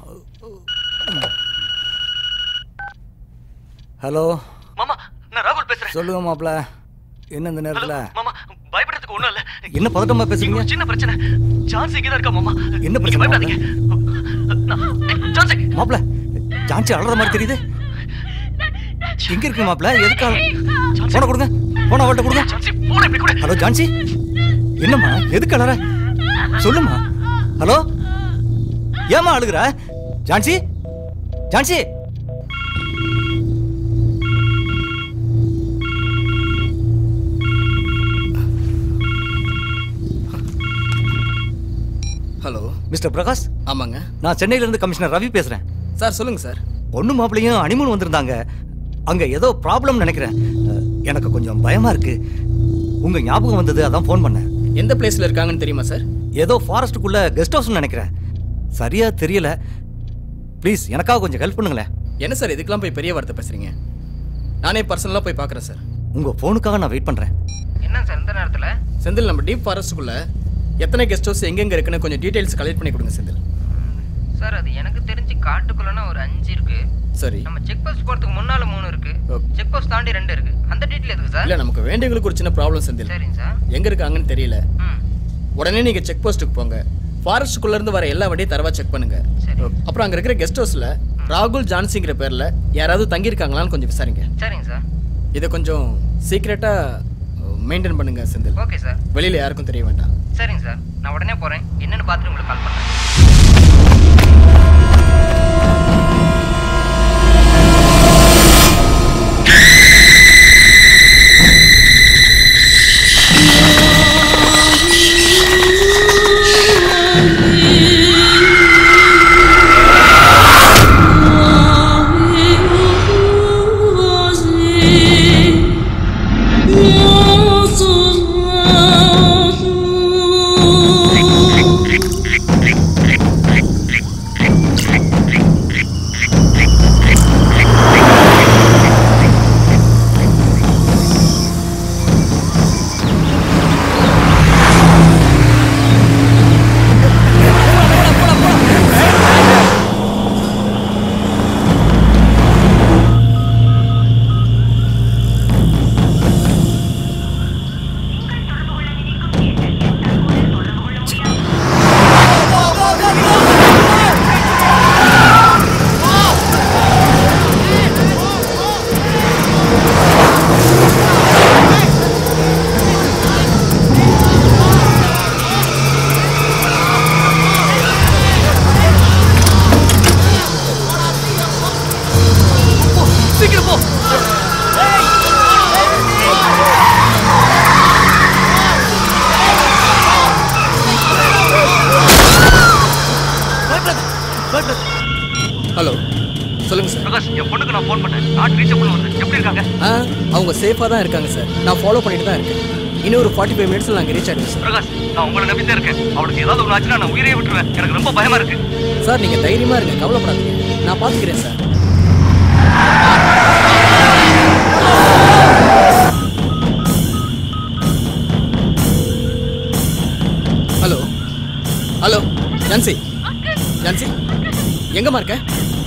Hello மாமா நான் ராகுல் பேசுறேன் சொல்லுங்க மாப்ள என்ன இந்த நேரத்துல மாமா பயப்படுறதுக்கு ஒண்ணும் இல்ல என்ன பதட்டமா பேசுறீங்க ஒரு சின்ன பிரச்சனை சான்ஸ் இங்க தான் இருக்கா மாமா என்ன நீங்க பிரச்சனை பயப்படாதீங்க சான்ஸ் மாப்ள ஜான்சி அலற மாதிரி தெரியுது எங்க இருக்கு மாப்ள எதுக்காக போன கொடுங்க போன அவள்கிட்ட கொடுங்க போன இப்படி கூட ஹலோ ஜான்சி என்னம்மா எதுக்கு அலற சொல்லுமா ஹலோ ஏமா அழுகுற ஜான்சி ஜான்சி ஹலோ மிஸ்டர் பிரகாஷ் ஆமாங்க நான் சென்னையில இருந்து கமிஷனர் ரவி பேசுறேன் சார் சொல்லுங்க சார் பொண்ணு மாப்பிளையும் அனிமூன் வந்திருந்தாங்க அங்க ஏதோ ப்ராப்ளம் நினைக்கிறேன் அஹ், எனக்கு கொஞ்சம் பயமா இருக்கு உங்க ஞாபகம் வந்தது அதான் ஃபோன் பண்ணேன் எந்த பிளேஸ்ல இருக்காங்கன்னு தெரியுமா சார் ஏதோ ஃபாரஸ்ட்டுக்குள்ள கெஸ்ட் ஹவுஸ்னு நினைக்கிறேன் சரியா தெரியல ப்ளீஸ் எனக்காக கொஞ்சம் ஹெல்ப் பண்ணுங்களேன் என்ன சார் இதுக்கெல்லாம் போய் பெரிய வார்த்தை பேசுறீங்க நானே பர்சனலாக போய் பார்க்குறேன் சார் உங்க ஃபோனுக்காக நான் வெயிட் பண்றேன் என்ன சார் இந்த நேரத்தில் செந்தில் நம்ம டீப் ஃபாரஸ்ட்டுக்குள்ள எத்தனை கெஸ்ட் ஹவுஸ் எங்கெங்க இருக்குன்னு கொஞ்சம் டீடைல்ஸ் கலெக்ட் பண்ணி கொடுங்க செந்தில் சார் அது எனக்கு தெரிஞ்சு காட்டுக்குள்ளனா ஒரு அஞ்சு இருக்கு சரி நம்ம செக் போஸ்ட் போறதுக்கு முன்னால மூணு இருக்கு செக் போஸ்ட் தாண்டி ரெண்டு இருக்கு அந்த டீட்டெயில் எதுக்கு சார் இல்லை நமக்கு வேண்டியவங்களுக்கு ஒரு சின்ன ப்ராப்ளம் செந்தில் சரிங்க சார் எங்க இருக்காங்கன்னு தெரியல உடனே நீங்க செக் போஸ்ட்டுக்கு போங்க ஃபாரஸ்ட்டுக்குள்ள இருந்து வர எல்லா வண்டியும் தரவா செக் பண்ணுங்க அப்புறம் அங்க இருக்கிற கெஸ்ட் ஹவுஸ்ல ராகுல் ஜான்சிங்கிற பேர்ல யாராவது தங்கி இருக்காங்களான்னு கொஞ்சம் விசாரிங்க சரிங்க சார் இதை கொஞ்சம் சீக்கிரட்டா மெயின்டைன் பண்ணுங்க செந்தில் ஓகே சார் வெளியில யாருக்கும் தெரிய வேண்டாம் சரிங்க சார் நான் உடனே போறேன் என்னன்னு பார்த்துட்டு உங்களுக்கு கால் பண்றேன் சீக்கிரம் போ ஹலோ சொல்லுங்க சார் பிரகாஷ் என் பொண்ணுக்கு நான் ஃபோன் பண்ணேன் நாட் ரீச்சபிள் வந்து எப்படி இருக்காங்க ஆ அவங்க சேஃபாக தான் இருக்காங்க சார் நான் ஃபாலோ பண்ணிட்டு தான் இருக்கேன் இன்னும் ஒரு ஃபார்ட்டி ஃபைவ் மினிட்ஸில் நாங்கள் ரீச் ஆகிடுவோம் சார் பிரகாஷ் நான் உங்களை நம்பி தான் இருக்கேன் அவளுக்கு ஏதாவது ஒன்று ஆச்சுன்னா நான் உயிரையே விட்டுருவேன் எனக்கு ரொம்ப பயமா இருக்கு சார் நீங்கள் தைரியமாக இருங்க கவலைப்படாதீங்க நான் பார்த்துக்கிறேன் sir hello hello Jhansi Jhansi எங்கம்மா இருக்க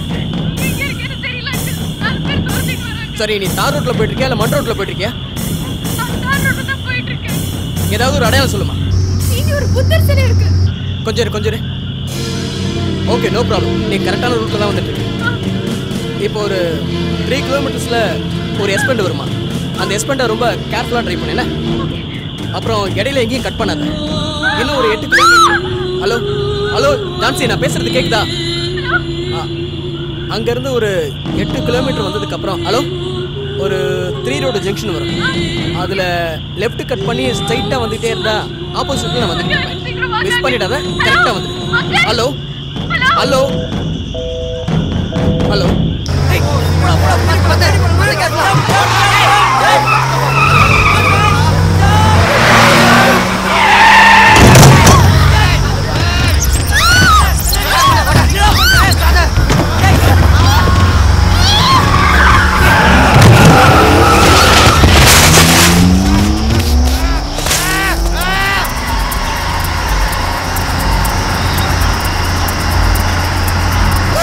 சரி நீ தார் ரோட்ல போயிட்டு இருக்கியா இல்ல மண் ரோட்ல போயிட்டு இருக்கியா ஏதாவது ஒரு அடையாளம் சொல்லுமா இங்க ஒரு புத்தர் சிலை இருக்கு கொஞ்சம் இரு கொஞ்சம் இரு ஓகே நோ ப்ராப்ளம் நீ கரெக்டான ரூட்ல தான் வந்துட்டு இருக்க இப்போ ஒரு த்ரீ கிலோமீட்டர்ஸ்ல ஒரு எஸ்பெண்ட் வருமா அந்த எஸ்பெண்டை ரொம்ப கேர்ஃபுல்லாக ட்ரை பண்ணு என்ன அப்புறம் இடையில எங்கேயும் கட் பண்ணாத இன்னும் ஒரு எட்டு கிலோமீட்டர் ஹலோ ஹலோ ஜான்சி நான் பேசுறது கேக்குதா ஆ, அங்கிருந்து ஒரு எட்டு கிலோமீட்டர் வந்ததுக்கு அப்புறம் ஹலோ ஒரு த்ரீ ரோடு ஜங்ஷன் வரும் அதுல லெஃப்ட் கட் பண்ணி ஸ்ட்ரைட்டா வந்துட்டே இருந்தா ஆப்போசிட்ல நான் வந்துட்டு இருப்பேன் மிஸ் பண்ணிடாத கரெக்டா வந்து ஹலோ ஹலோ ஹலோ ஆ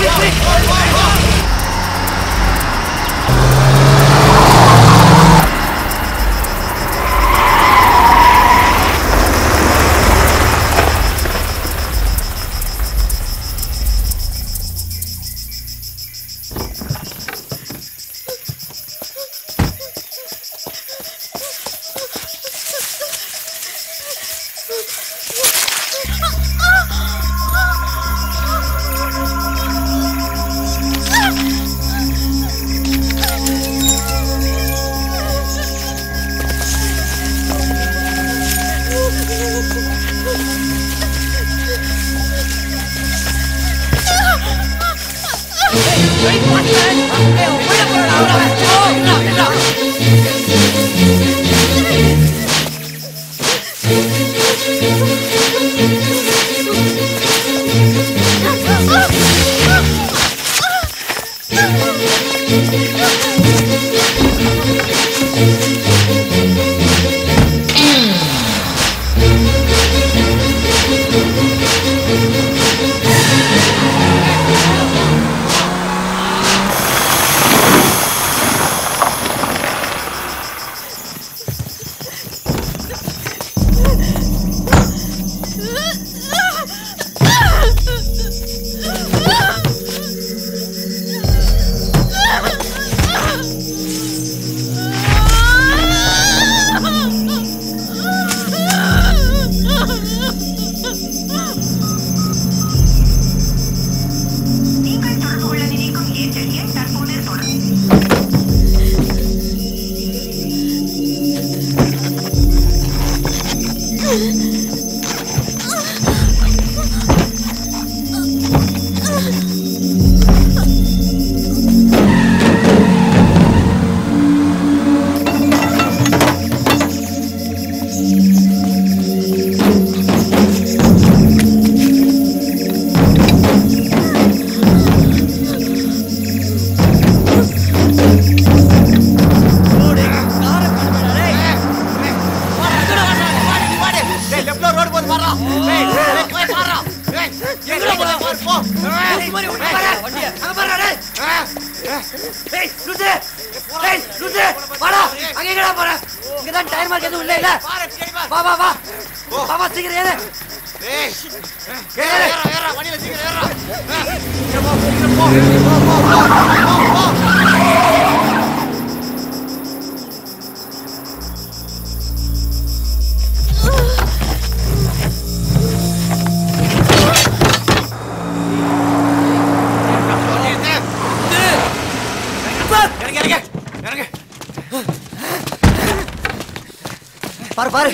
பாரு பாரு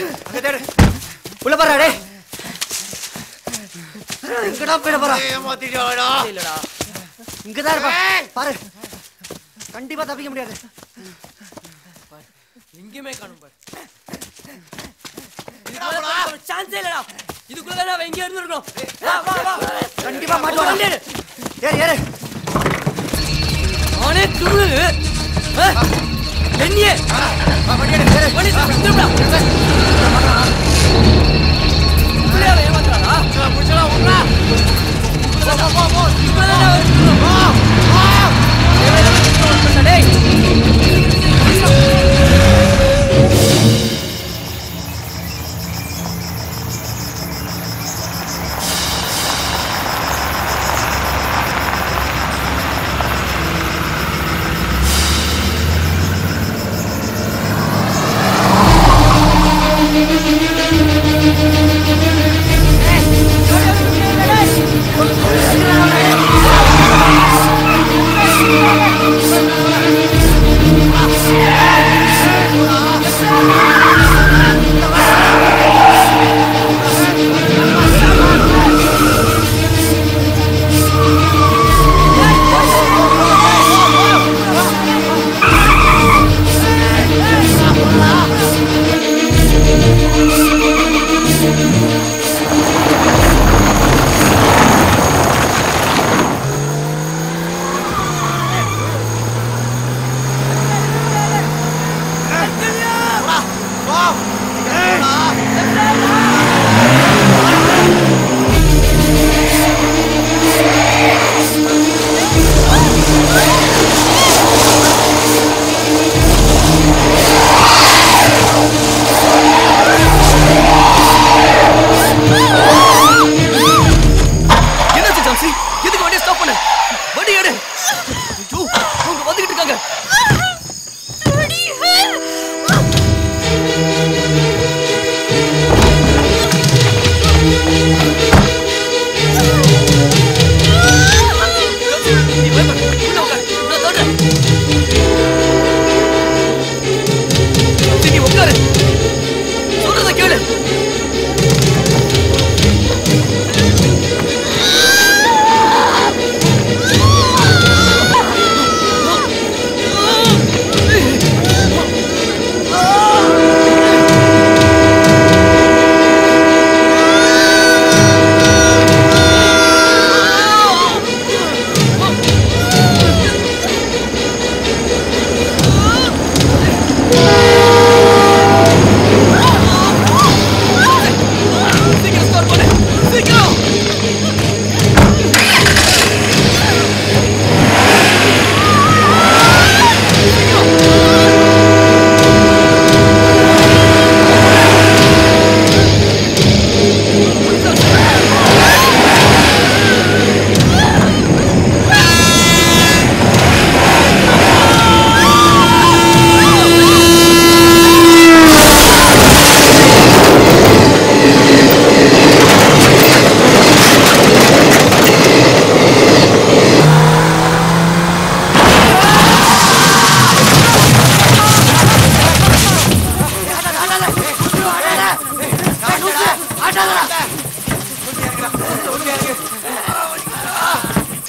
உள்ள பாரு டேய் எங்கடா போயிட போறா இல்லடா இங்கதான் இருப்பா பாரு கண்டிப்பா தப்பிக்க முடியாது எங்கேயுமே காணும் பாரு சான்ஸே இல்லடா இதுக்குள்ள அவன் எங்கே இருந்திருக்கணும் வா வா வா கண்டிப்பா மாட்டுவாடா ஏறு ஏறு அவனே துரு என்னையே மணி திரும்படா இப்படியே அவன் ஏமாத்துறானா முடிச்சடா உட்றா போ போ போ இப்பதான் அவன் இருக்கணும். டேய் ஏய்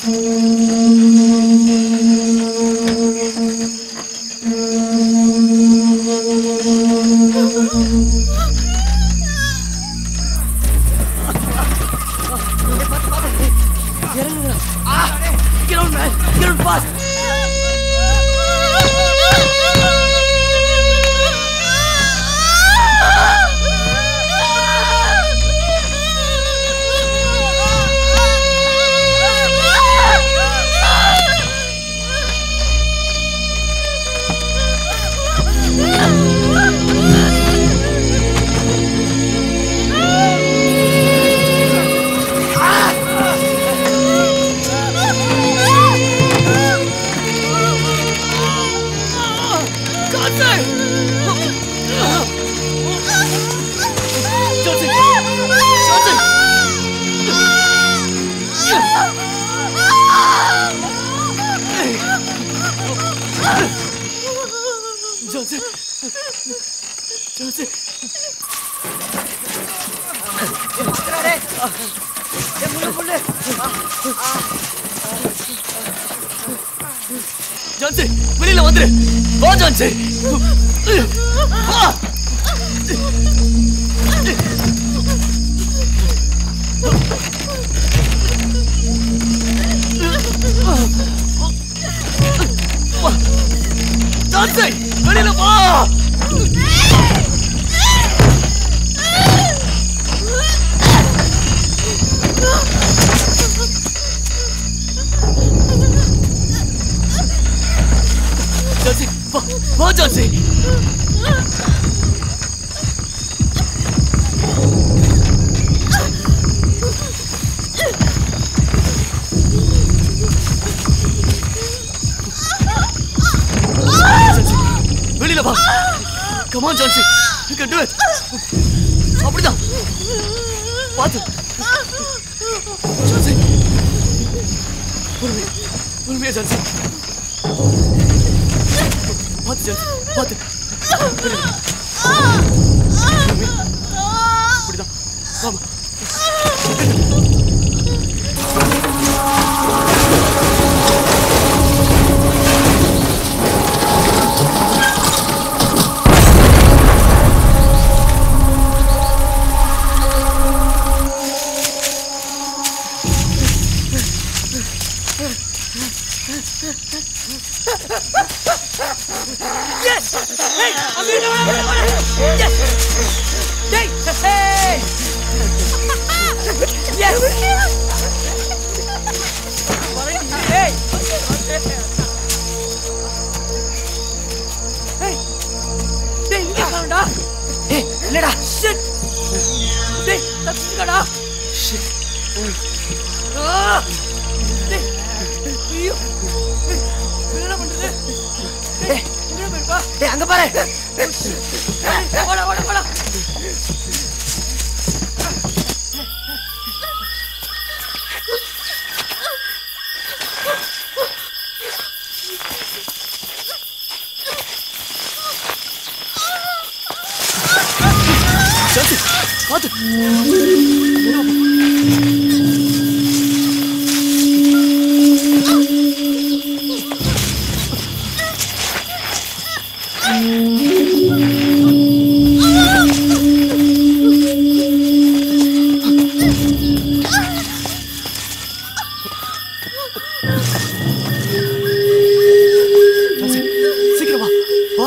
ஜான்சி வெளியில வந்துரு வா ஜான்சி வா வா. ஜான்சி வெளியில வா ஜான்சி வா வா ஜான்சி ஜான்சி வெளியில வா come on Jhansi you can do it அப்படிதான் பாத்து ஜான்சி பொறுமையா பொறுமையா ஜான்சி பாத்து ஜான்சி பாத்து இப்படிதான் ஆமா ஏய் இல்லடா டேய் தப்பிச்சுக்கடா ஐயோ என்ன பண்றது ஏய் ஏய் அங்க பாரு வாடா வாடா வாடா ஜான்சி பாத்து ஜான்சி சீக்கிரம் வா வா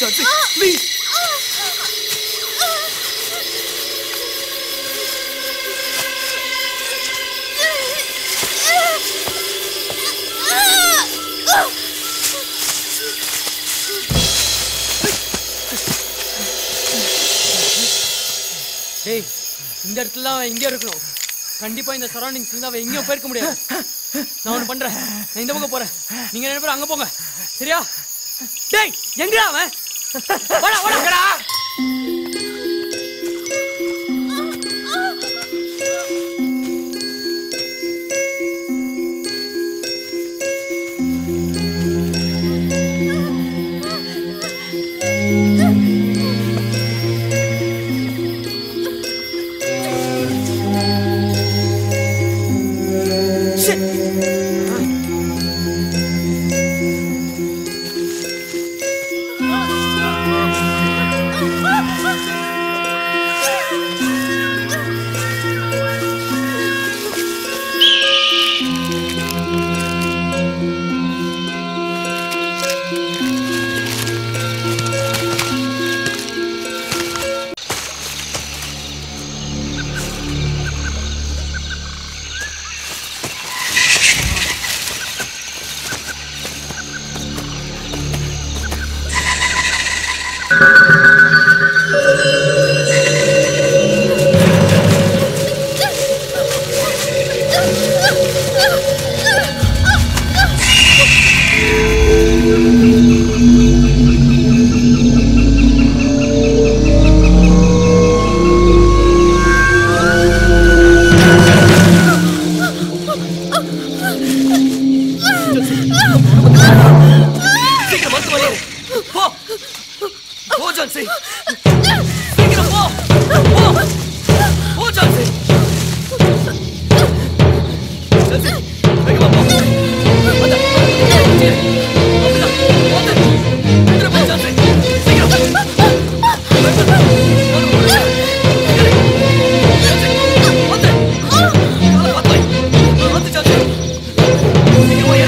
ஜான்சி ப்ளீஸ் டேய் இந்த இடத்துல தான் அவன் இங்கே இருக்கணும் கண்டிப்பா இந்த சரௌண்டிங்ஸ் இருந்து அவன் எங்கேயும் போயிருக்க முடியாது நான் ஒன்று பண்றேன் நான் இந்த பக்கம் போறேன் நீங்க ரெண்டு பேரும் அங்க போங்க சரியா டேய் எங்கடா அவன் வாடா வாடா சீக்கிரம் மருத்துவமனை போ போ ஜான்சி சீக்கிரம் போ போ போ ஜான்சி ஜான்சி வேகமா போ வந்த சீக்கிரம் அப்படிதான் வந்து சீக்கிரம் போ ஜான்சி சீக்கிரம் வந்து ஜான்சி சீக்கிரம் போய்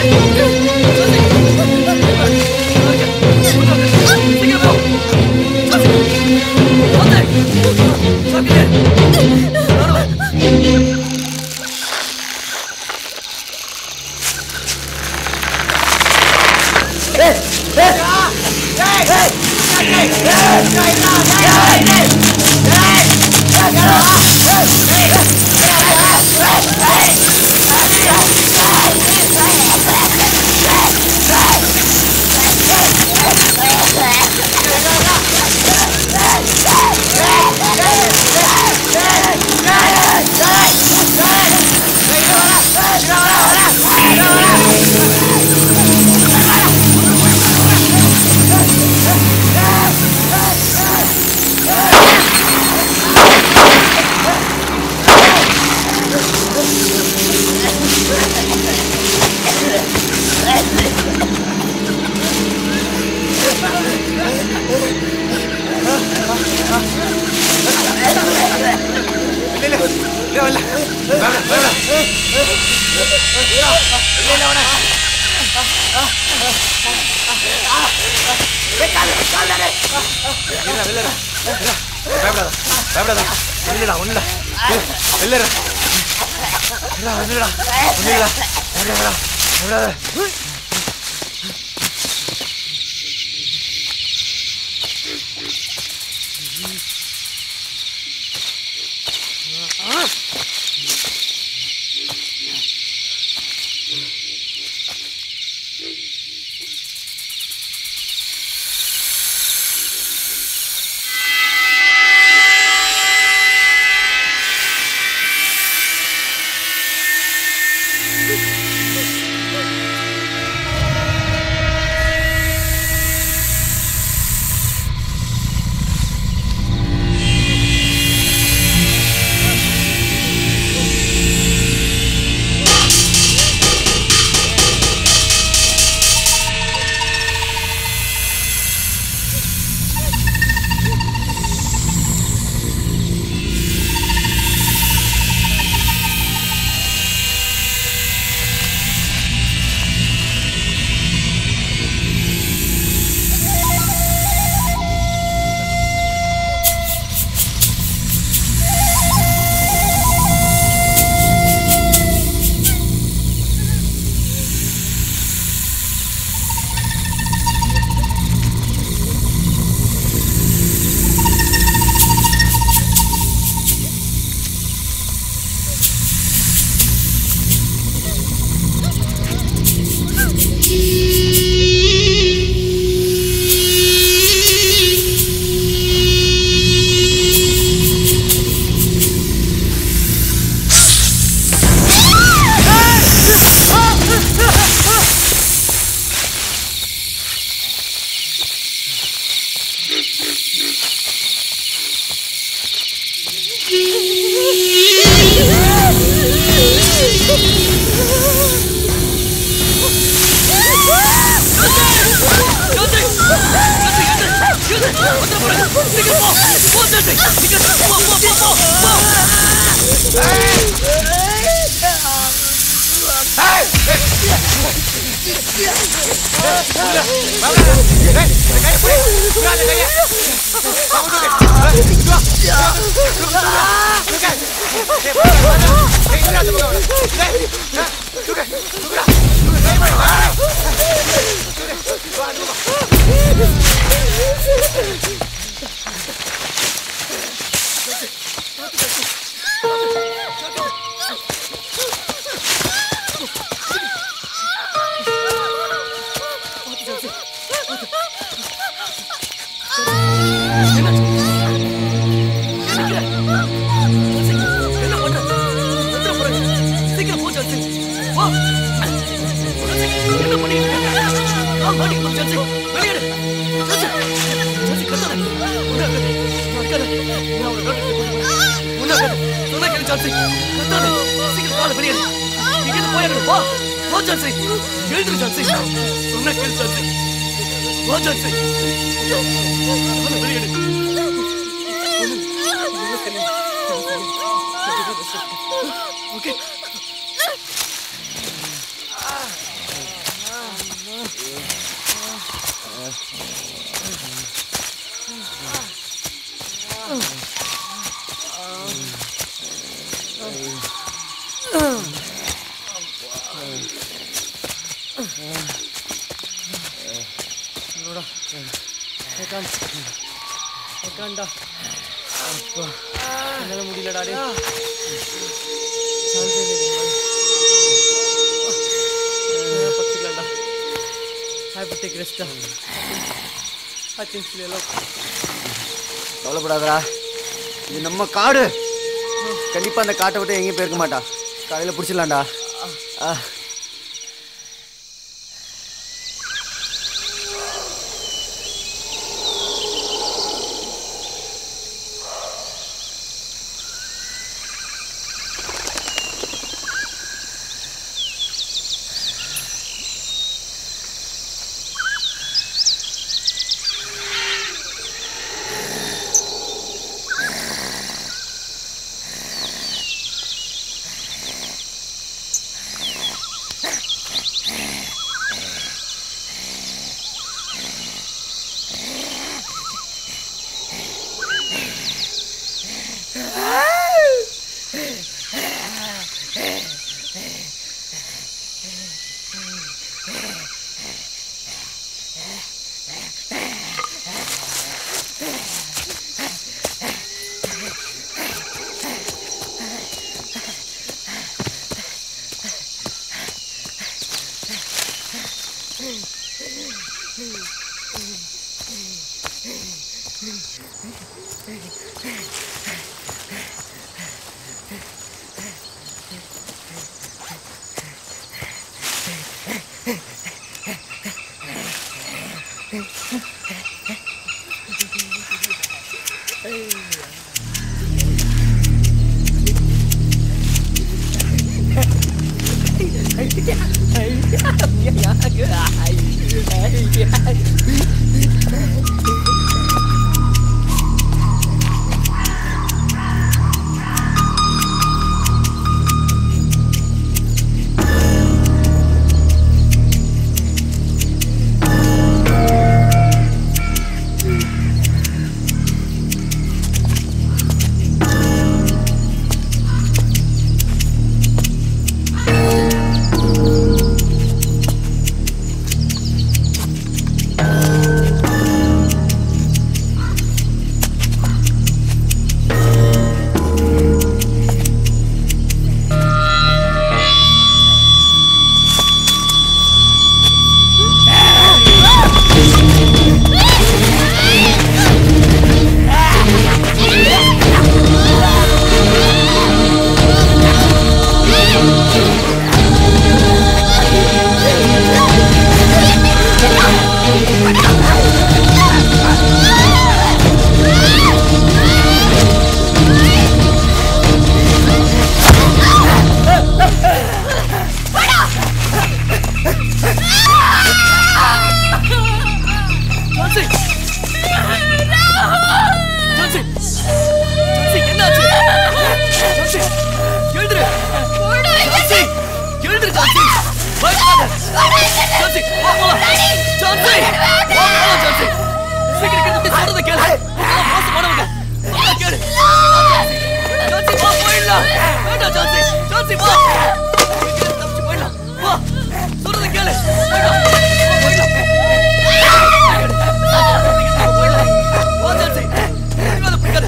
பயப்படாத பயப்படாத இல்லடா ஒண்ணுடா இல்லடா இல்லடா ஒண்ணுடா ஒண்ணுடா பயப்படாதடா பயப்படாத என்ன பண்ற வந்துட போறாங்க சீக்கிரம் போ ஜான்சி வா என்ன பண்ணிட்டு இருக்க வா மாடி போ ஜான்சி வெளியேடு ஜான்சி ஜான்சி கத்தாத உன்னாக அக்காத நான் அவரை டாக்டர் கொண்டு போறேன் உன்னாக சொன்னா கேளு ஜான்சி கத்தாத சீக்கிரம் கால வெளியேடு இங்கிருந்து போயாகணும் வா வா ஜான்சி எழுந்துரு ஜான்சி சொன்னா கேளு ஜான்சி வா ஜான்சி கால வெளியேடு ஓகே உட்காண்டா அப்பா என்னால முடியலடா டே சான்ஸ் பத்துக்கலாம்டா ஐ பட் டேக் ரெஸ்டா ஐ திங்க் ஃபீல் எல்லாம் கவலைப்படாதடா இது நம்ம காடு கண்டிப்பா அந்த காட்டை விட்டு எங்கேயும் போயிருக்க மாட்டா காலையில பிடிச்சிடலாம்டா ஆ ஜான்சி வா போலாம் ஜான்சி வா போலாம் ஜான்சி சீக்கிரம் கிட்ட போய் சொல்றத கேளு அவன் மோசமானவங்க சொல்றத கேளு ஜான்சி வா போயிடலாம் வேண்டாம் ஜான்சி ஜான்சி வா சீக்கிரம் தப்பிச்சு போயிடலாம் வா சொல்றத கேளு போயிடலாம் வா, போயிடலாம் போயிடலாம். வா ஜான்சி பிடிக்காத பிடிக்காத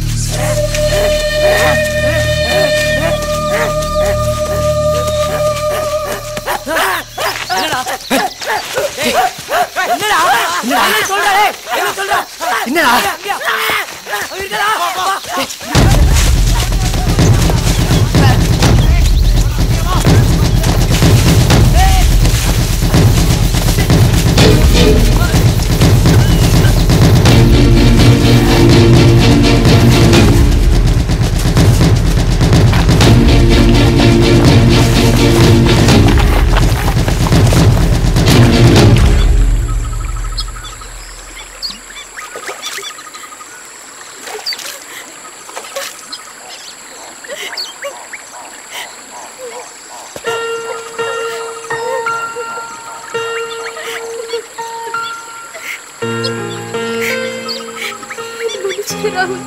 என்னடா என்னடா என்னடா சொல்றா டேய் என்ன சொல்றா என்னடா அவன் இருக்கடா மன்னிச்சிடு ராகுல்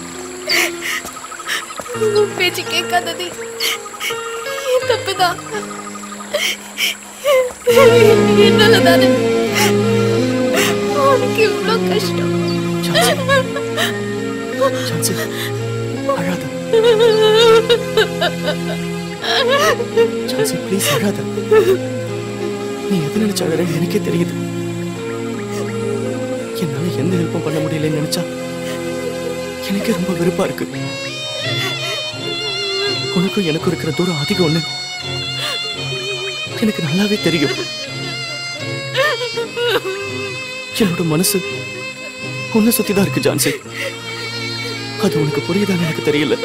உன் பேச்சு கேட்காதது என் தப்புதான் என்னால தானே உனக்கு இவ்வளோ கஷ்டம் ஜான்சி அழாத ஜான்சி ப்ளீஸ் அழாத நீ எது நினைச்ச அழறன்னு எனக்கே தெரியுது என்னால எந்த ஹெல்ப்பும் பண்ண முடியலன்னு நினைச்சா எனக்கே ரொம்ப வெறுப்பா இருக்கு உனக்கும் எனக்கும் இருக்கிற தூரம் அதிகம் ஒண்ணு எனக்கு நல்லாவே தெரியும் என்னோட மனசு உன்னை சுத்தி தான் இருக்கு ஜான்சி அது உனக்கு புரியுதான்னு எனக்கு தெரியல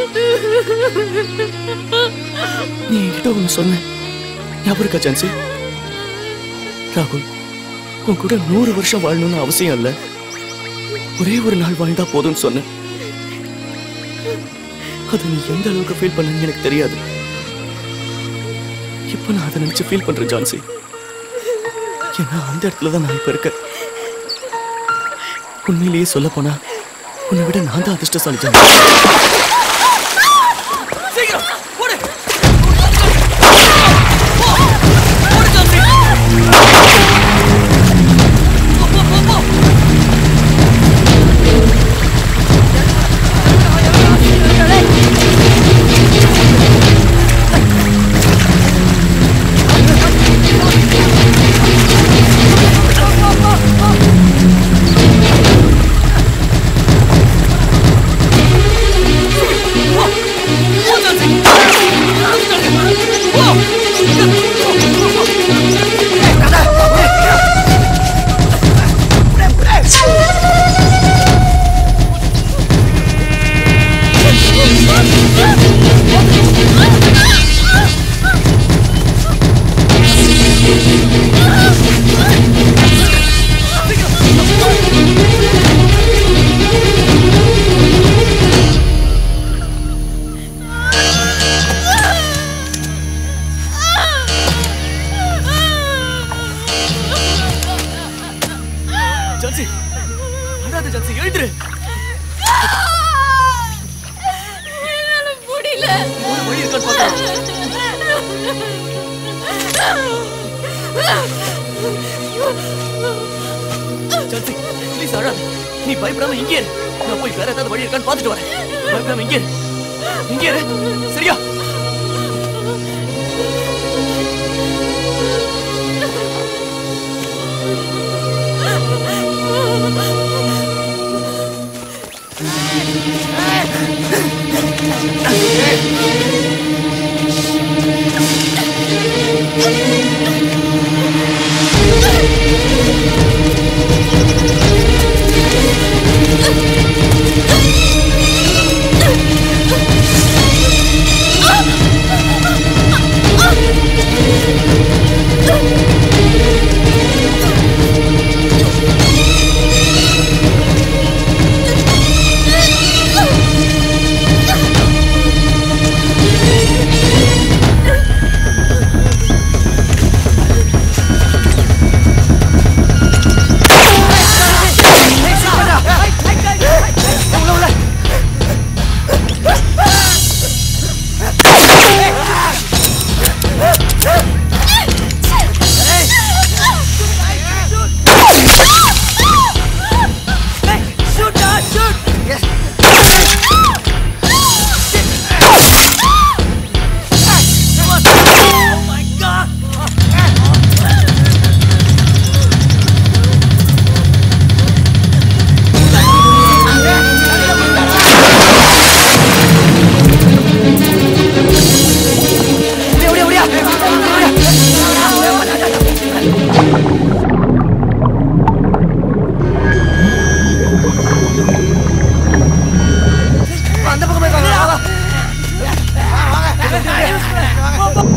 நீ என்கிட்ட ஒண்ணு சொன்ன ஞாபகம் இருக்கா ஜான்சி ராகுல் உன் கூட நூறு வருஷம் வாழணும்னு அவசியம் இல்ல ஒரே ஒரு நாள் வாழ்ந்தா போதும்னு சொன்ன அது நீ எந்த அளவுக்கு ஃபீல் பண்ணன்னு எனக்கு தெரியாது இப்ப நான் அதை நினைச்சு ஃபீல் பண்றேன் ஜான்சி ஏன்னா அந்த இடத்துல தான் நான் இப்ப இருக்கேன் உண்மையிலேயே சொல்ல போனா உன்னை விட நான் தான் அதிர்ஷ்டசாலி ஜான்சி சீக்கிரம் ஓடு ஓடு ஜான்சி போ போ போ போ ஜான்சி அழாத ஜான்சி எழுந்துரு என்னால முடியல ஒரு வழி இருக்கான்னு பார்க்கலாம் ஜான்சி ப்ளீஸ் அழாத நீ பயப்படாம இங்கே இரு நான் போய் வேற ஏதாவது வழி இருக்கான்னு பார்த்துட்டு வரேன் பயப்படாம இங்கே இரு இங்கே இரு சரியா Ah!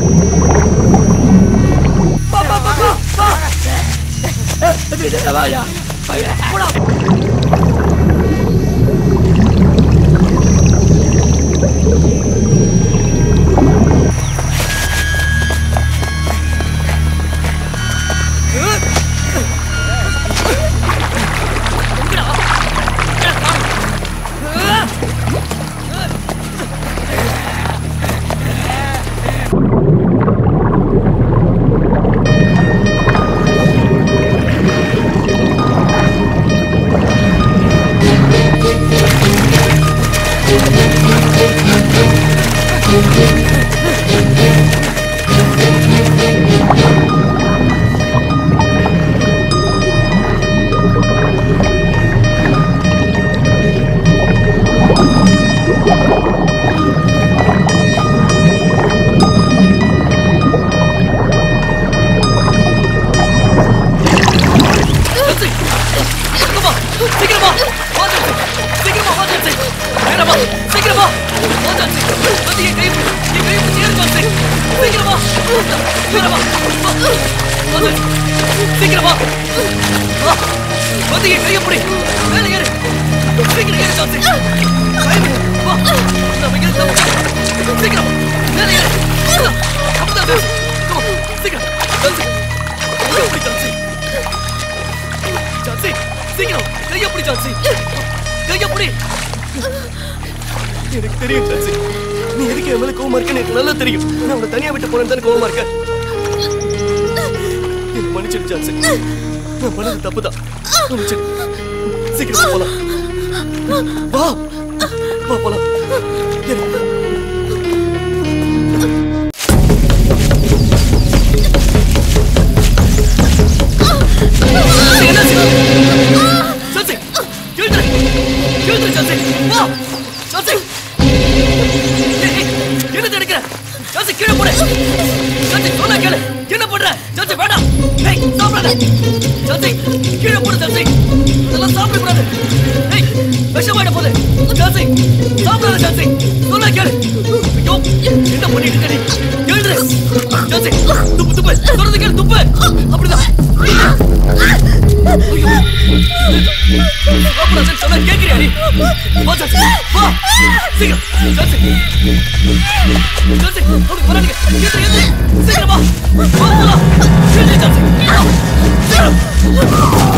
ஜான்சி சீக்கிரமா சீக்கிரமா வா ஜான்சி சீக்கிரமா வா ஜான்சி வேணாமா சீக்கிரமா வா ஜான்சி வந்து என் கை என் கை பிடிச்சி ஏறு ஜான்சி சீக்கிரமா வேணாமா வா வா ஜான்சி சீக்கிரமா வா வந்து என் கையை பிடி மேலே ஏறு சீக்கிரம் ஏறு ஜான்சி பயமே வா நம்ம இங்க இருந்து சீக்கிரம் மேலே ஏறு அப்பதான் ஜான்சி Come on, சீக்கிரம் ஜான்சி கையை பிடி ஜான்சி ஜான்சி சீக்கிரம் கையை பிடி ஜான்சி கையை பிடி எனக்கு தெரியும் ஜான்சி நீ எதுக்கு என் மேல கோவமா இருக்கன்னு எனக்கு நல்லா தெரியும் நான் உன்னை தனியா விட்டு போனேன்னு தானே கோவமா இருக்க என்னை மன்னிச்சிடு ஜான்சி நான் பண்ணது தப்புதான் மன்னிச்சிடு சீக்கிரம் போலாம் வா வா போலாம் எனக்கு என்னாச்சு? ஜான்சி, எழுந்துரு. எழுந்துரு, ஜான்சி. வா. ஜான்சி. ஏய், ஏய், என்னத்தை எடுக்கிற? ஜான்சி, கீழே போடு. ஜான்சி, சொன்னா கேளு. என்ன பண்ற? ஜான்சி, வேண்டாம். ஏய், சாப்பிடாத. ஜான்சி, கீழே போடு, ஜான்சி. இதெல்லாம் சாப்பிடக்கூடாது. ஏய், விஷமாயிட போகுது. ஜான்சி, சாப்பிடாத, ஜான்சி. சொன்னா கேளு. ஐயோ, என்ன பண்ணிட்டு இருக்க நீ? எழுந்துரு. ஜான்சி, துப்பு, துப்பு. சொல்றது கேளு, துப்பு. அப்படிதான் ஐயோ. சாப்பிடாதன்னு சொன்னா கேட்கிறியா நீ? வா, ஜான்சி, வா. சீக்கிரம், ஜான்சி. ஜான்சி, அப்படி வராதீங்க. எழுந்திரு, எழுந்திரு. சீக்கிரம் வா. வா, போலாம். எழுந்திரு, ஜான்சி. வா. சீக்கிரம்.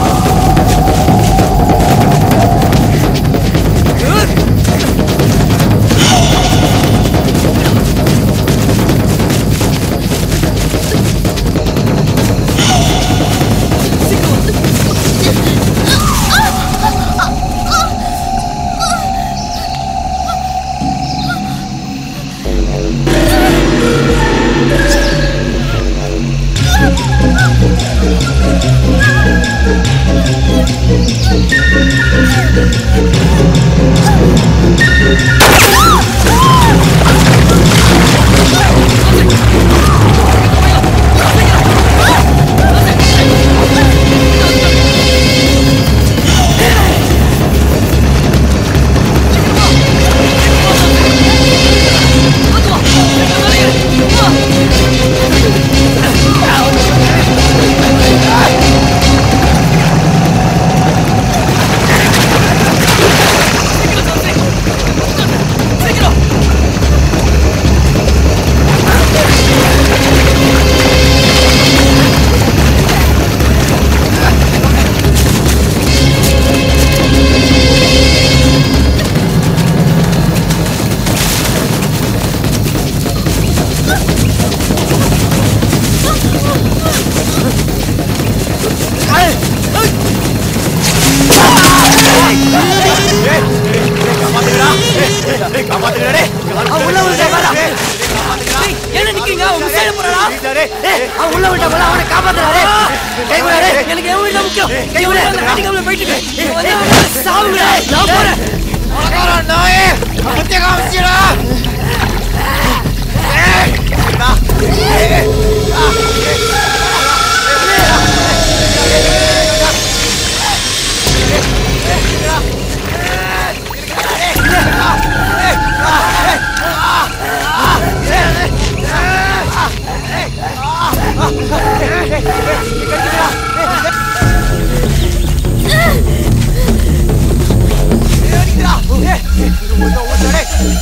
என்ன நிக்கிறீங்க அவங்க சைடு போறா உள்ள விட்டா போல அவனை காப்பாத்துறாரு கை விடாரு எனக்கு என் வீடு முக்கியம் கை விட அடிக்காமல போயிட்டு இருக்கு. வந்து சாவுங்க நான் போறேன் நாயே முத்திய காமிச்சிடா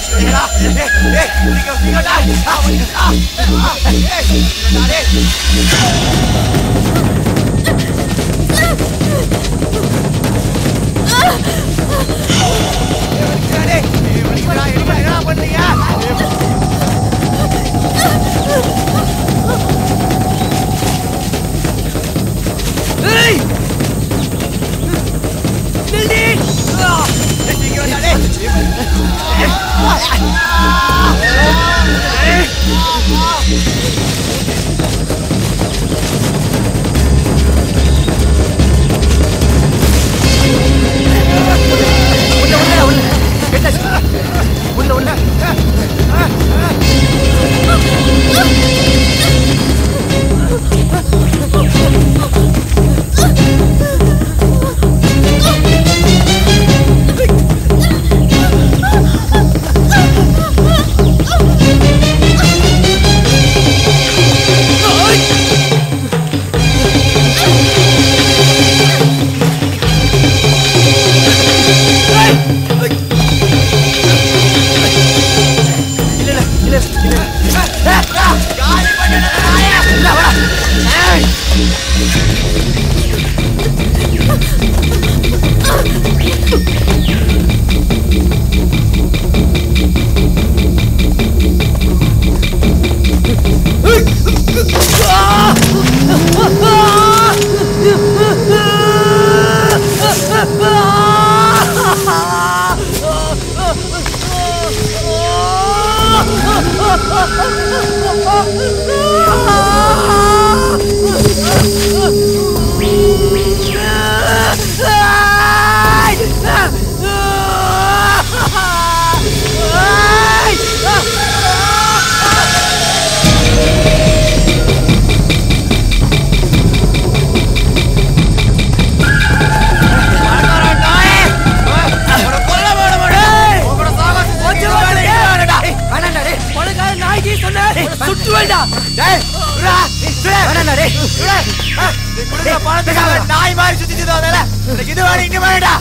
நாய் மாதிரி சுத்திட்டு வந்தால இது வேணும் இங்க வேணும்டா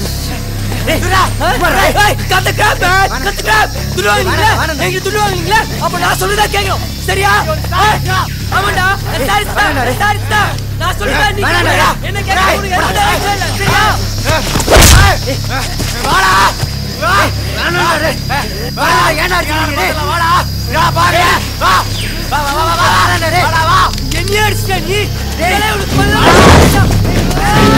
அப்ப நான் சொல்லுதா கேட்கணும் சரியா ஆமாண்டா நான் சொல்லுவேன் நீ என்ன கேட்க சரியா வாடா ஏன்னா வாடா பாரு வா வா வா வா வாடா வா என்ன அடிச்சிட்ட நீ வேலை உனக்கு கொல்ல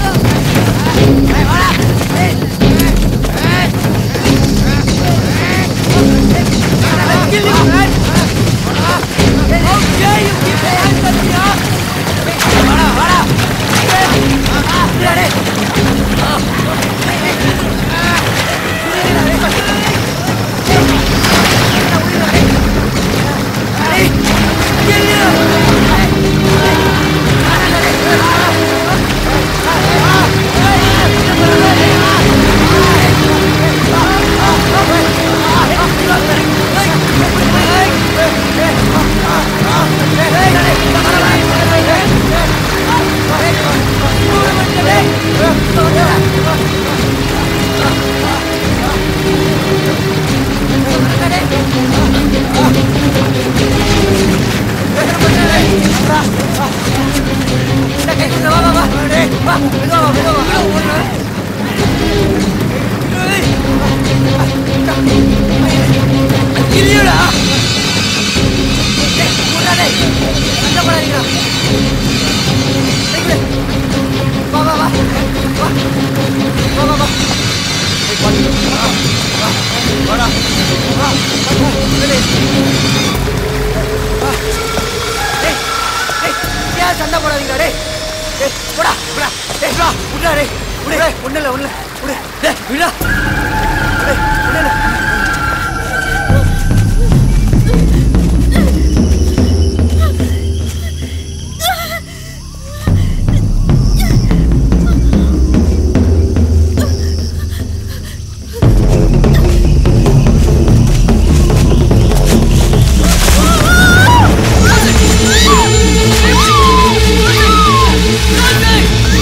Kill you, man! How dare you keep your hands on me, huh? ஏன் சண்டை போடாதீங்க டேய் டேய் போடா போடா டேய் வா விடா டேய் விடு ஒண்ணு இல்ல ஒண்ணு விடு டேய் விடா டேய் ஒண்ணு இல்ல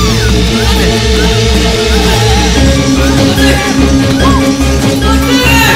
Don't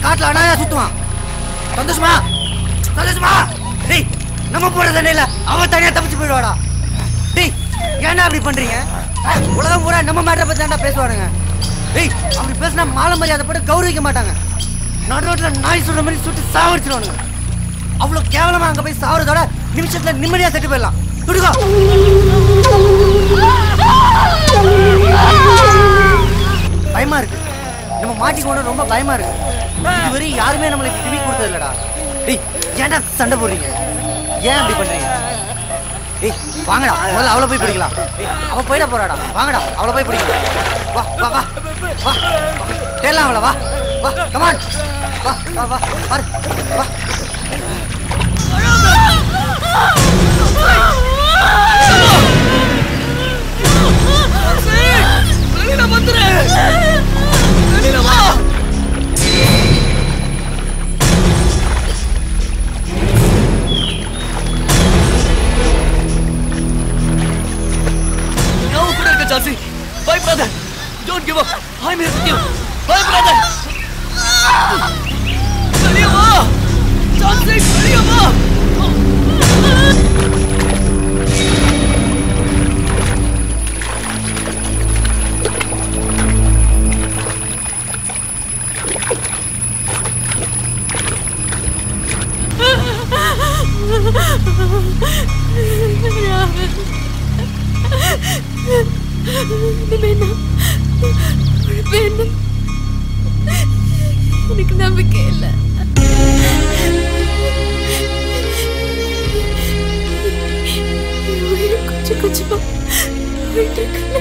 காட்டுல அனாயா சுத்துவான் சந்தோஷமா சந்தோஷமா டேய் நம்ம போற தண்டையில அவன் தனியா தப்பிச்சு போயிடுவாடா டேய் ஏன்டா அப்படி பண்றீங்க அஹ், உலகம் பூரா நம்ம மேட்டரை பத்தி தான்டா பேசுவானுங்க டேய் அப்படி பேசினா மாலை மரியாதை போட்டு கௌரவிக்க மாட்டாங்க நடு ரோட்ல நாய் சுடுற மாதிரி சுட்டு சாவடிச்சிருவானுங்க அவ்வளவு கேவலமா அங்க போய் சாவறதோட நிமிஷத்துல நிம்மதியா செட்டு போயிடலாம் துடுகோ பயமா இருக்கு நம்ம மாட்டிக்கோணும் ரொம்ப பயமா இருக்கு இதுவரை யாருமே நம்மளுக்கு டிவி கொடுத்தது இல்லடா டேய் ஏன்டா சண்டை போடுறீங்க ஏன் அப்படி பண்றீங்க டேய் வாங்கடா முதல்ல அவளை போய் பிடிக்கலாம் டேய், அவ போயிட போறாடா வாங்கடா அவளை போய் பிடிக்கலாம் வா வா வா வா தேடலாம் அவளை வா வா கமான் வா வா வா பாரு வா வெளியில வந்துரு வெளியில வா நான் கூட இருக்க சாசி பயப்படாத don't give up I am here with you பயப்படாத வெளிய வா சாசி வெளிய வா வேணாம் வேணாம் எனக்கு நம்பிக்கை இல்லை என் உயிர் கொஞ்சம் கொஞ்சமா போயிட்டு இருக்குல்ல.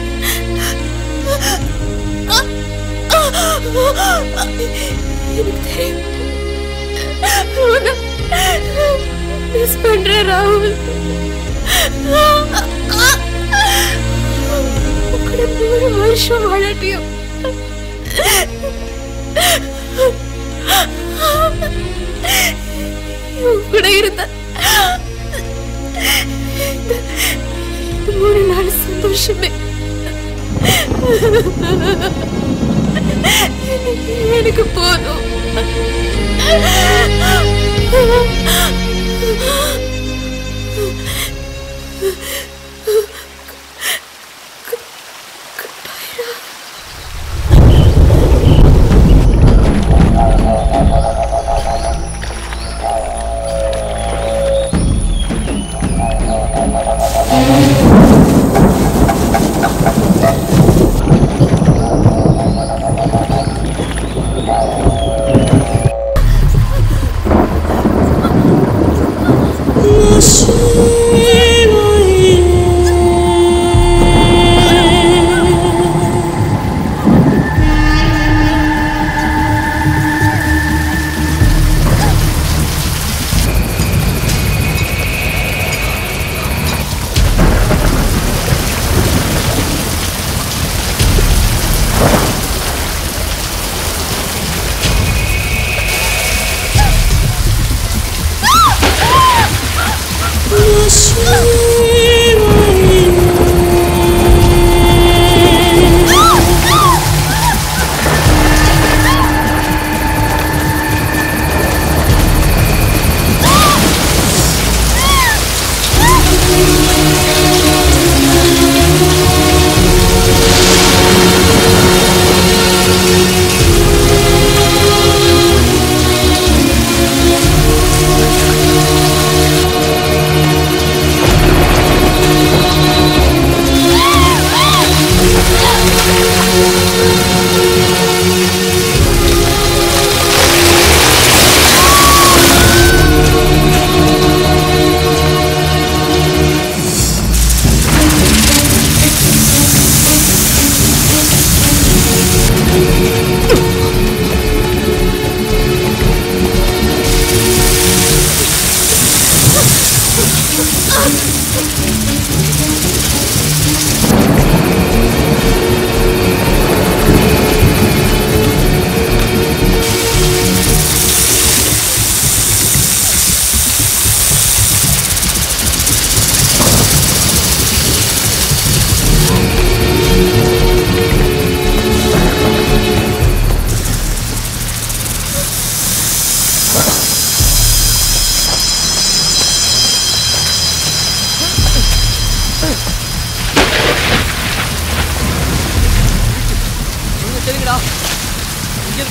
எனக்கு தெரியும் உன்னை மிஸ் பண்றேன் ராகுல் கூட நூறு வருஷம் வாழட்டியும் உன் கூட இருந்த இந்த- இந்த மூணு நாள் சந்தோஷமே எனக்கு போதும்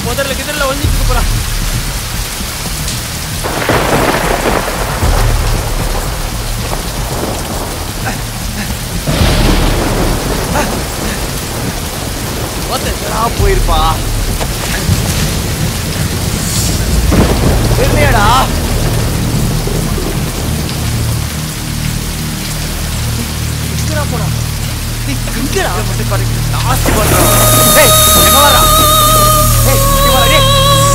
முதல்ல கிதர்ல ஒழிஞ்சிட்டு போறான் போயிருப்பா இல்லையாடா நாஸ்தி பண்றான் ஏய் எங்க வரா ஏய் இங்க வரா டேய்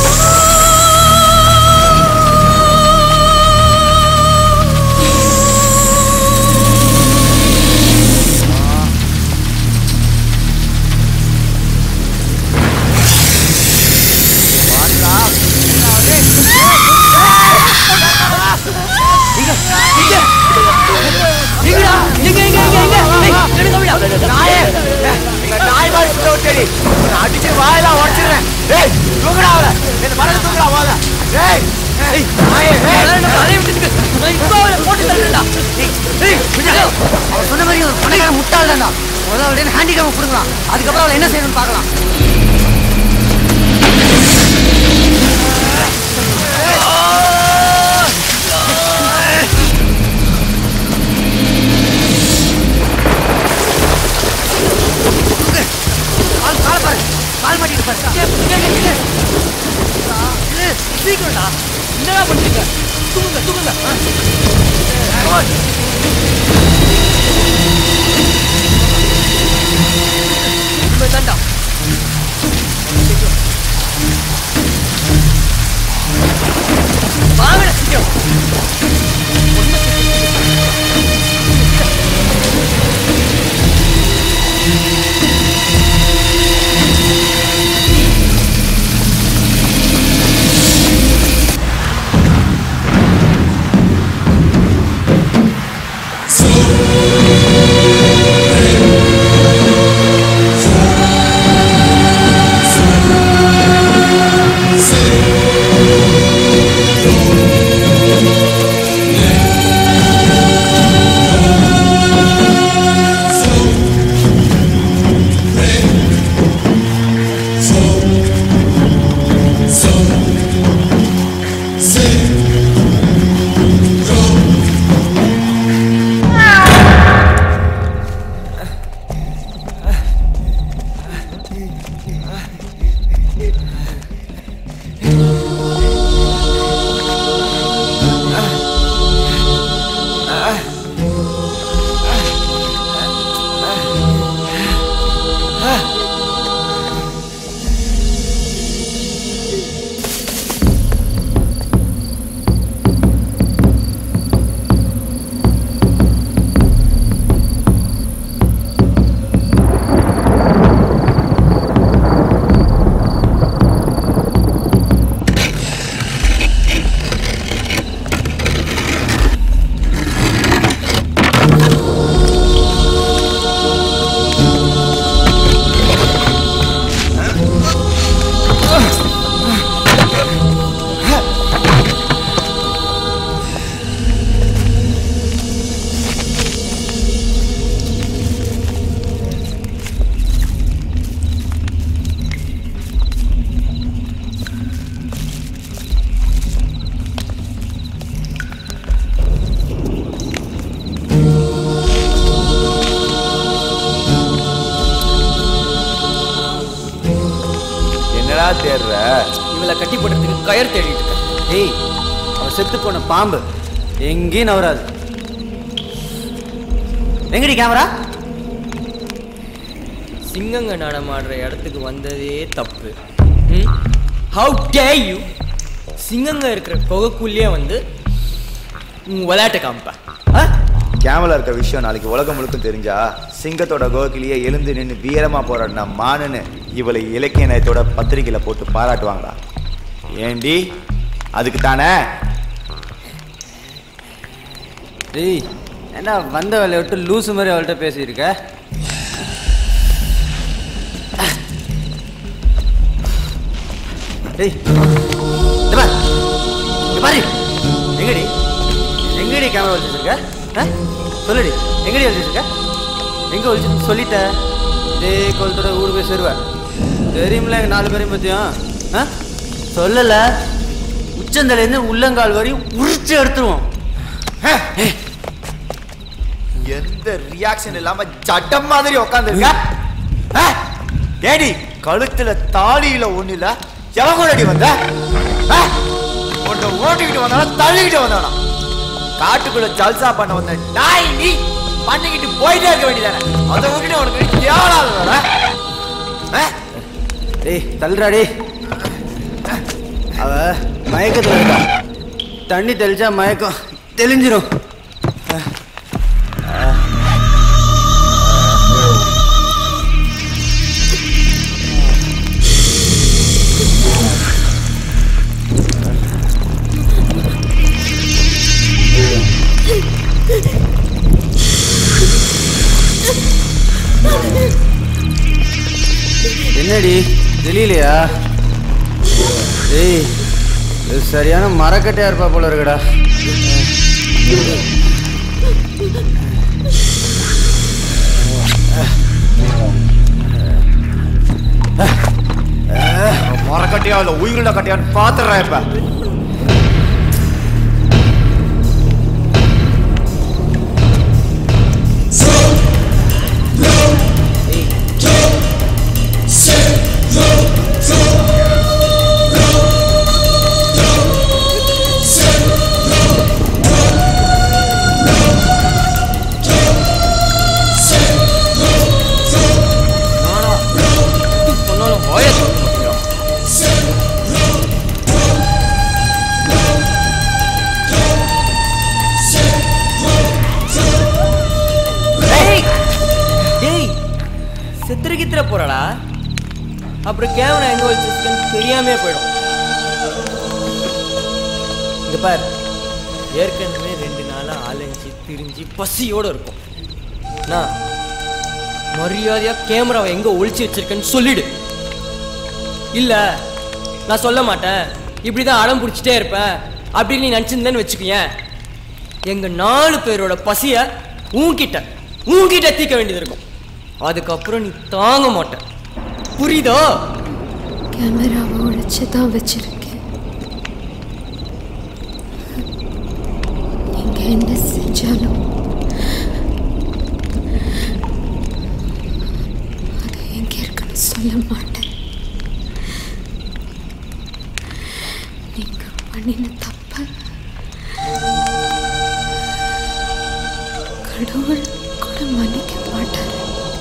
வாடா டேய் இங்க இங்க எங்கடா எங்க எங்க எங்க எங்க ஏய் எடுங்க விடா நாயே எங்க நாய் மாதிரி சுத்த விட்டடி நான் அடிச்சு வாயெல்லாம் உடைச்சிடுறேன் ஏய் தூக்குடா அவள இந்த மரத்தை தூக்குடா போத ஏய் ஏய் நாயே ஏய் தலையை விட்டுட்டு நான் இப்போ அவளை போட்டு தள்ளுறேன்டா ஏய் விஜய் அவர் சொன்ன மாதிரி ஒரு பணக்கார முட்டாள் தான்டா முதல்ல அவளுடைய ஹேண்டிகேம் கொடுக்கலாம் அதுக்கப்புறம் அவளை என்ன செய்யணும்னு பார்க்கலாம் கால் கால் பாரு கால் மாட்டிட்டு பாரு சீக்கிரம்டா என்னடா பண்றீங்க தூங்குங்க தூங்குங்க தாண்டா வாங்கடா சீக்கிரம் என்னடா தேடுற இவளை கட்டி போடுறதுக்கு கயர் தேடிட்டு இருக்கேன் ஏய் அவன் செத்து போன பாம்பு எங்கேயும் நவராது எங்கடி கேமரா சிங்கங்க நடமாடுற இடத்துக்கு வந்ததே தப்பு ஹவு டே யூ சிங்கங்க இருக்கிற குகைக்குள்ளேயே வந்து உன் விளையாட்டை காமிப்பேன் ஆ? கேமலா இருக்க விஷயம் நாளைக்கு உலகம் முழுக்கும் தெரிஞ்சா சிங்கத்தோட கோகிலேயே எழுந்து நின்று வீரமா போராடின மானுன்னு இவளை இலக்கிய நயத்தோட பத்திரிக்கையில போட்டு பாராட்டுவாங்களா ஏண்டி அதுக்கு தானே டேய் என்ன வந்த வேலையை விட்டு லூசு மாதிரி அவள்கிட்ட பேசியிருக்க டேய் இங்க பாரு. இங்க பாரு எங்கடி எங்கடி கேமரா வச்சுருக்க சொல்லுடி எங்கடி வச்சுருக்க எங்க ஒழிச்சு சொல்லிட்ட டேய் கொளத்தோட ஊர் போய் சேருவேன் தெரியுமில்ல எங்க நாலு பேரையும் பத்தியும் ஆ? சொல்லல உச்சந்தலேருந்து உள்ளங்கால் வரையும் உரிச்சு எடுத்துருவோம் எந்த ரியாக்ஷன் இல்லாம சட்டம் மாதிரி உட்காந்துருக்க ஏடி கழுத்துல தாலியில ஒண்ணு இல்ல எவன் கூட அடி வந்த ஆ? உன்னை ஓட்டிக்கிட்டு வந்தானா தள்ளிக்கிட்டு வந்தானா காட்டுக்குள்ள ஜல்சா பண்ண வந்த நாய் நீ பண்ணிக்கிட்டு போயிட்டே இருக்க வேண்டியதானே அதை விட்டுட்டு உனக்கு எவ்வளவு வர ஆ? டேய் தள்ளுறா டேய் அவ மயக்கத்துல இருக்கா தண்ணி தெளிச்சா மயக்கம் தெளிஞ்சிரும் என்னடி தெரியலையா டேய் இது சரியான மரக்கட்டையா இருப்பா போல இருக்குடா மரக்கட்டையா இல்ல உயிருள்ள கட்டையான்னு பாத்துறேன் இப்ப சொன்னாலும் வாய திறக்க மாட்டேங்கிறான். டேய் டேய் செத்துரு கித்துற போறடா அப்புறம் கேமரா எங்க வச்சிருக்கேன்னு தெரியாமே போயிடும் இங்க பார் ஏற்கனவே ரெண்டு நாளா அலைஞ்சு திரிஞ்சு பசியோட இருக்கும் நான் மரியாதையா கேமராவை எங்க ஒளிச்சு வச்சிருக்கேன்னு சொல்லிடு இல்ல நான் சொல்ல மாட்டேன் இப்படிதான் அடம் பிடிச்சிட்டே இருப்பேன் அப்படின்னு நீ நினச்சிருந்தேன்னு வச்சுக்கோயேன் எங்க நாலு பேரோட பசிய உன்கிட்ட உன்கிட்ட தீர்க்க வேண்டியது இருக்கும் அதுக்கப்புறம் நீ தாங்க மாட்ட புரியுதோ கேமராவை ஒழிச்சு தான் வச்சிருக்கேன் நீங்க என்ன செஞ்சாலும் அது எங்க இருக்குன்னு சொல்ல மாட்டேன் நீங்க பண்ணின தப்ப கடவுள் கூட மன்னிக்க மாட்டாரு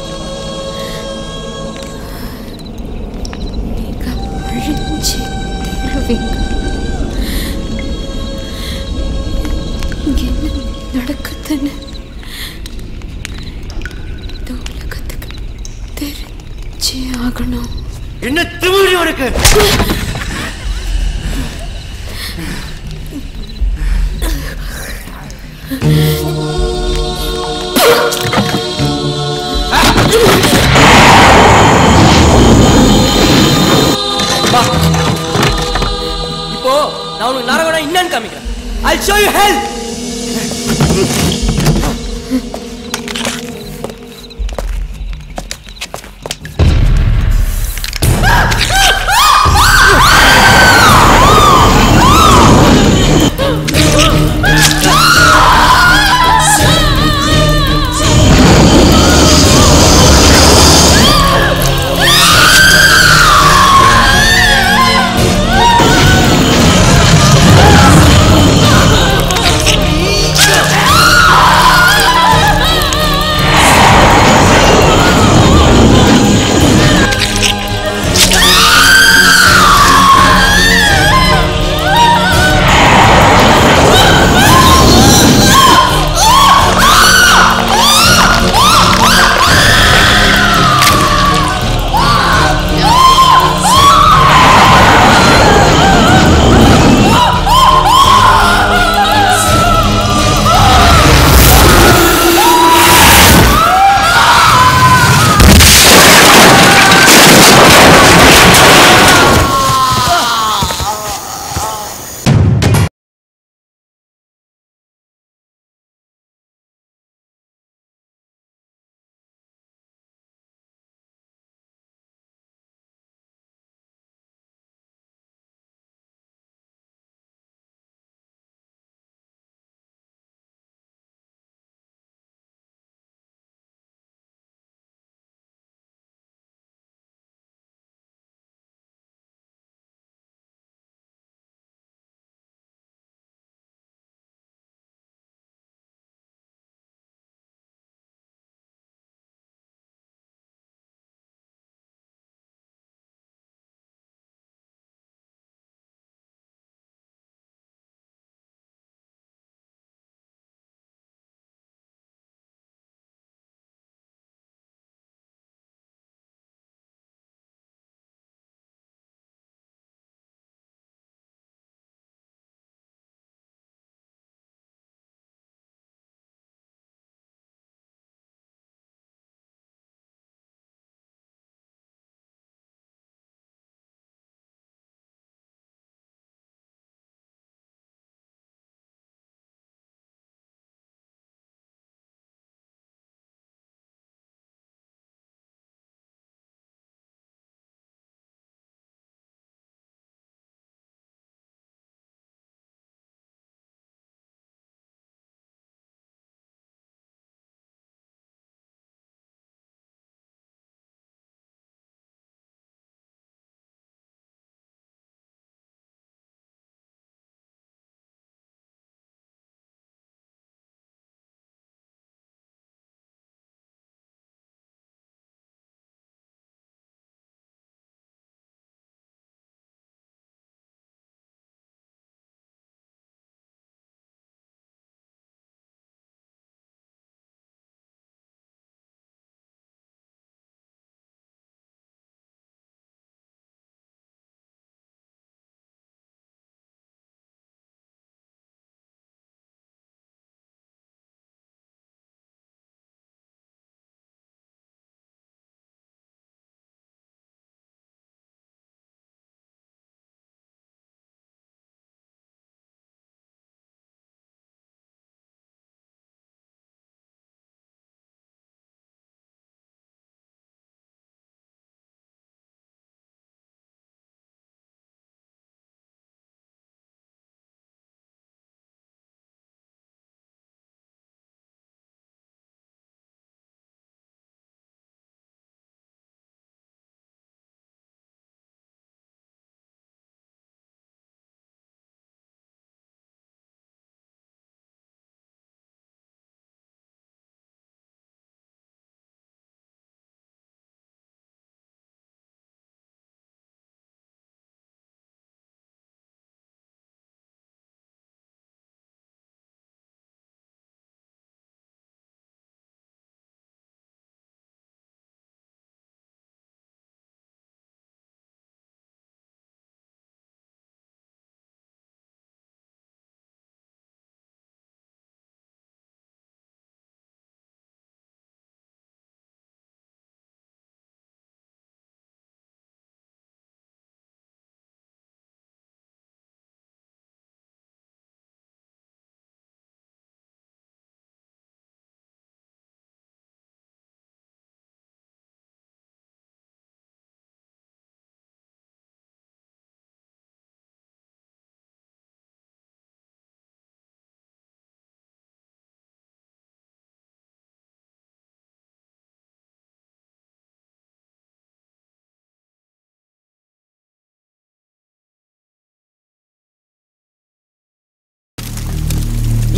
நீங்க அழிஞ்சு தீருவீங்க இங்க என்ன நடக்குதுன்னு இந்த உலகத்துக்கு தெரிஞ்சே ஆகணும் என்ன திமிரி உனக்கு வா இப்போ நான் உனக்கு நரகனா என்னன்னு காமிக்கிறேன் I'll show you hell ஆ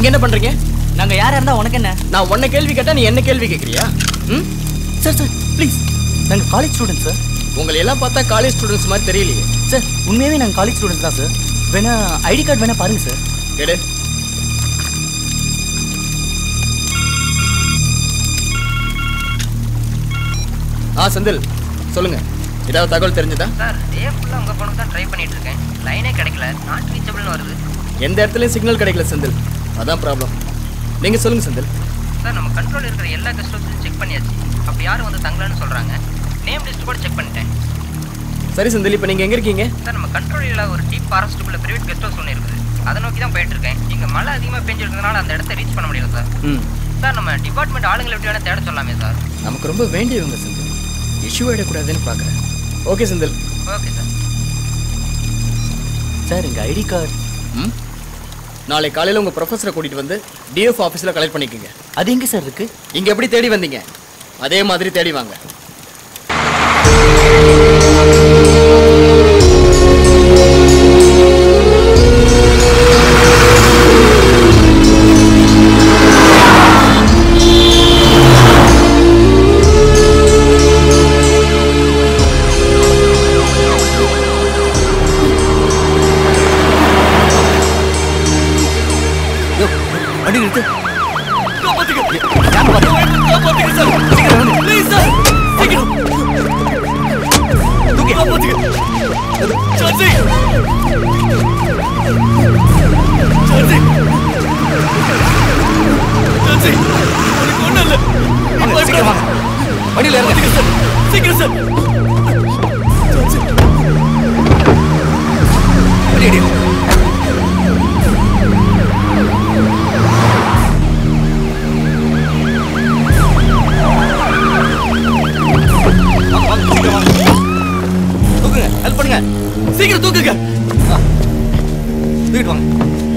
இங்க என்ன பண்றீங்க நாங்க யாரா இருந்தா உனக்கு என்ன நான் உன்னை கேள்வி கேட்டா நீ என்ன கேள்வி கேட்கறியா ம் சார் சார் ப்ளீஸ் நாங்க காலேஜ் ஸ்டூடெண்ட் சார் உங்களை எல்லாம் பார்த்தா காலேஜ் ஸ்டூடெண்ட்ஸ் மாதிரி தெரியலையே சார் உண்மையாவே நாங்க காலேஜ் ஸ்டூடெண்ட் தான் சார் வேணா ஐடி கார்டு வேணா பாருங்க சார் எடு ஆ செந்தில் சொல்லுங்க ஏதாவது தகவல் தெரிஞ்சதா சார் டே ஃபுல்லாக உங்கள் ஃபோனுக்கு தான் ட்ரை பண்ணிட்டு இருக்கேன் லைனே கிடைக்கல நாட் ரீச்சபிள்னு வருது எந்த இடத்துலயும் சிக்னல் கிடைக்கல செந்தில் அதான் ப்ராப்ளம் நீங்க சொல்லுங்க செந்தில் சார் நம்ம கண்ட்ரோல் இருக்கிற எல்லா கெஸ்ட் ஹவுஸையும் செக் பண்ணியாச்சு அப்படி யாரும் வந்து தங்கலன்னு சொல்கிறாங்க நேம் லிஸ்ட் கூட செக் பண்ணிட்டேன் சரி செந்தில் இப்போ நீங்க எங்க இருக்கீங்க சார் நம்ம கண்ட்ரோல் இல்லாத ஒரு டீப் ஃபாரஸ்ட்டுக்குள்ள பிரைவேட் கெஸ்ட் ஹவுஸ் ஒன்று இருக்குது அதை நோக்கி தான் போயிட்டு இருக்கேன் இங்கே மழை அதிகமாக பெஞ்சிருக்கிறதுனால அந்த இடத்த ரீச் பண்ண முடியல சார் ம் சார் நம்ம டிபார்ட்மெண்ட் ஆளுங்களை எப்படி வேணால் தேட சொல்லாமே சார் நமக்கு ரொம்ப வேண்டியவங்க செந்தில் இஷ்யூ ஆயிடக்கூடாதுன்னு பார்க்குறேன் okay Senthil okay sir sir எங்க ஐடி கார்டு ம் நாளை காலையில் உங்கள் ப்ரொஃபஸரை கூட்டிகிட்டு வந்து டிஎஃப் ஆஃபீஸில் கலெக்ட் பண்ணிக்கோங்க அது எங்க சார் இருக்கு இங்கே எப்படி தேடி வந்தீங்க அதே மாதிரி தேடி வாங்க வண்டி நிறுத்து சீக்கிரம் வாங்க வண்டியில இறங்க சீக்கிரம் சார் வண்டி அடி தூக்குங்க ஹெல்ப் பண்ணுங்க சீக்கிரம் தூக்குங்க தூக்கிட்டு வாங்க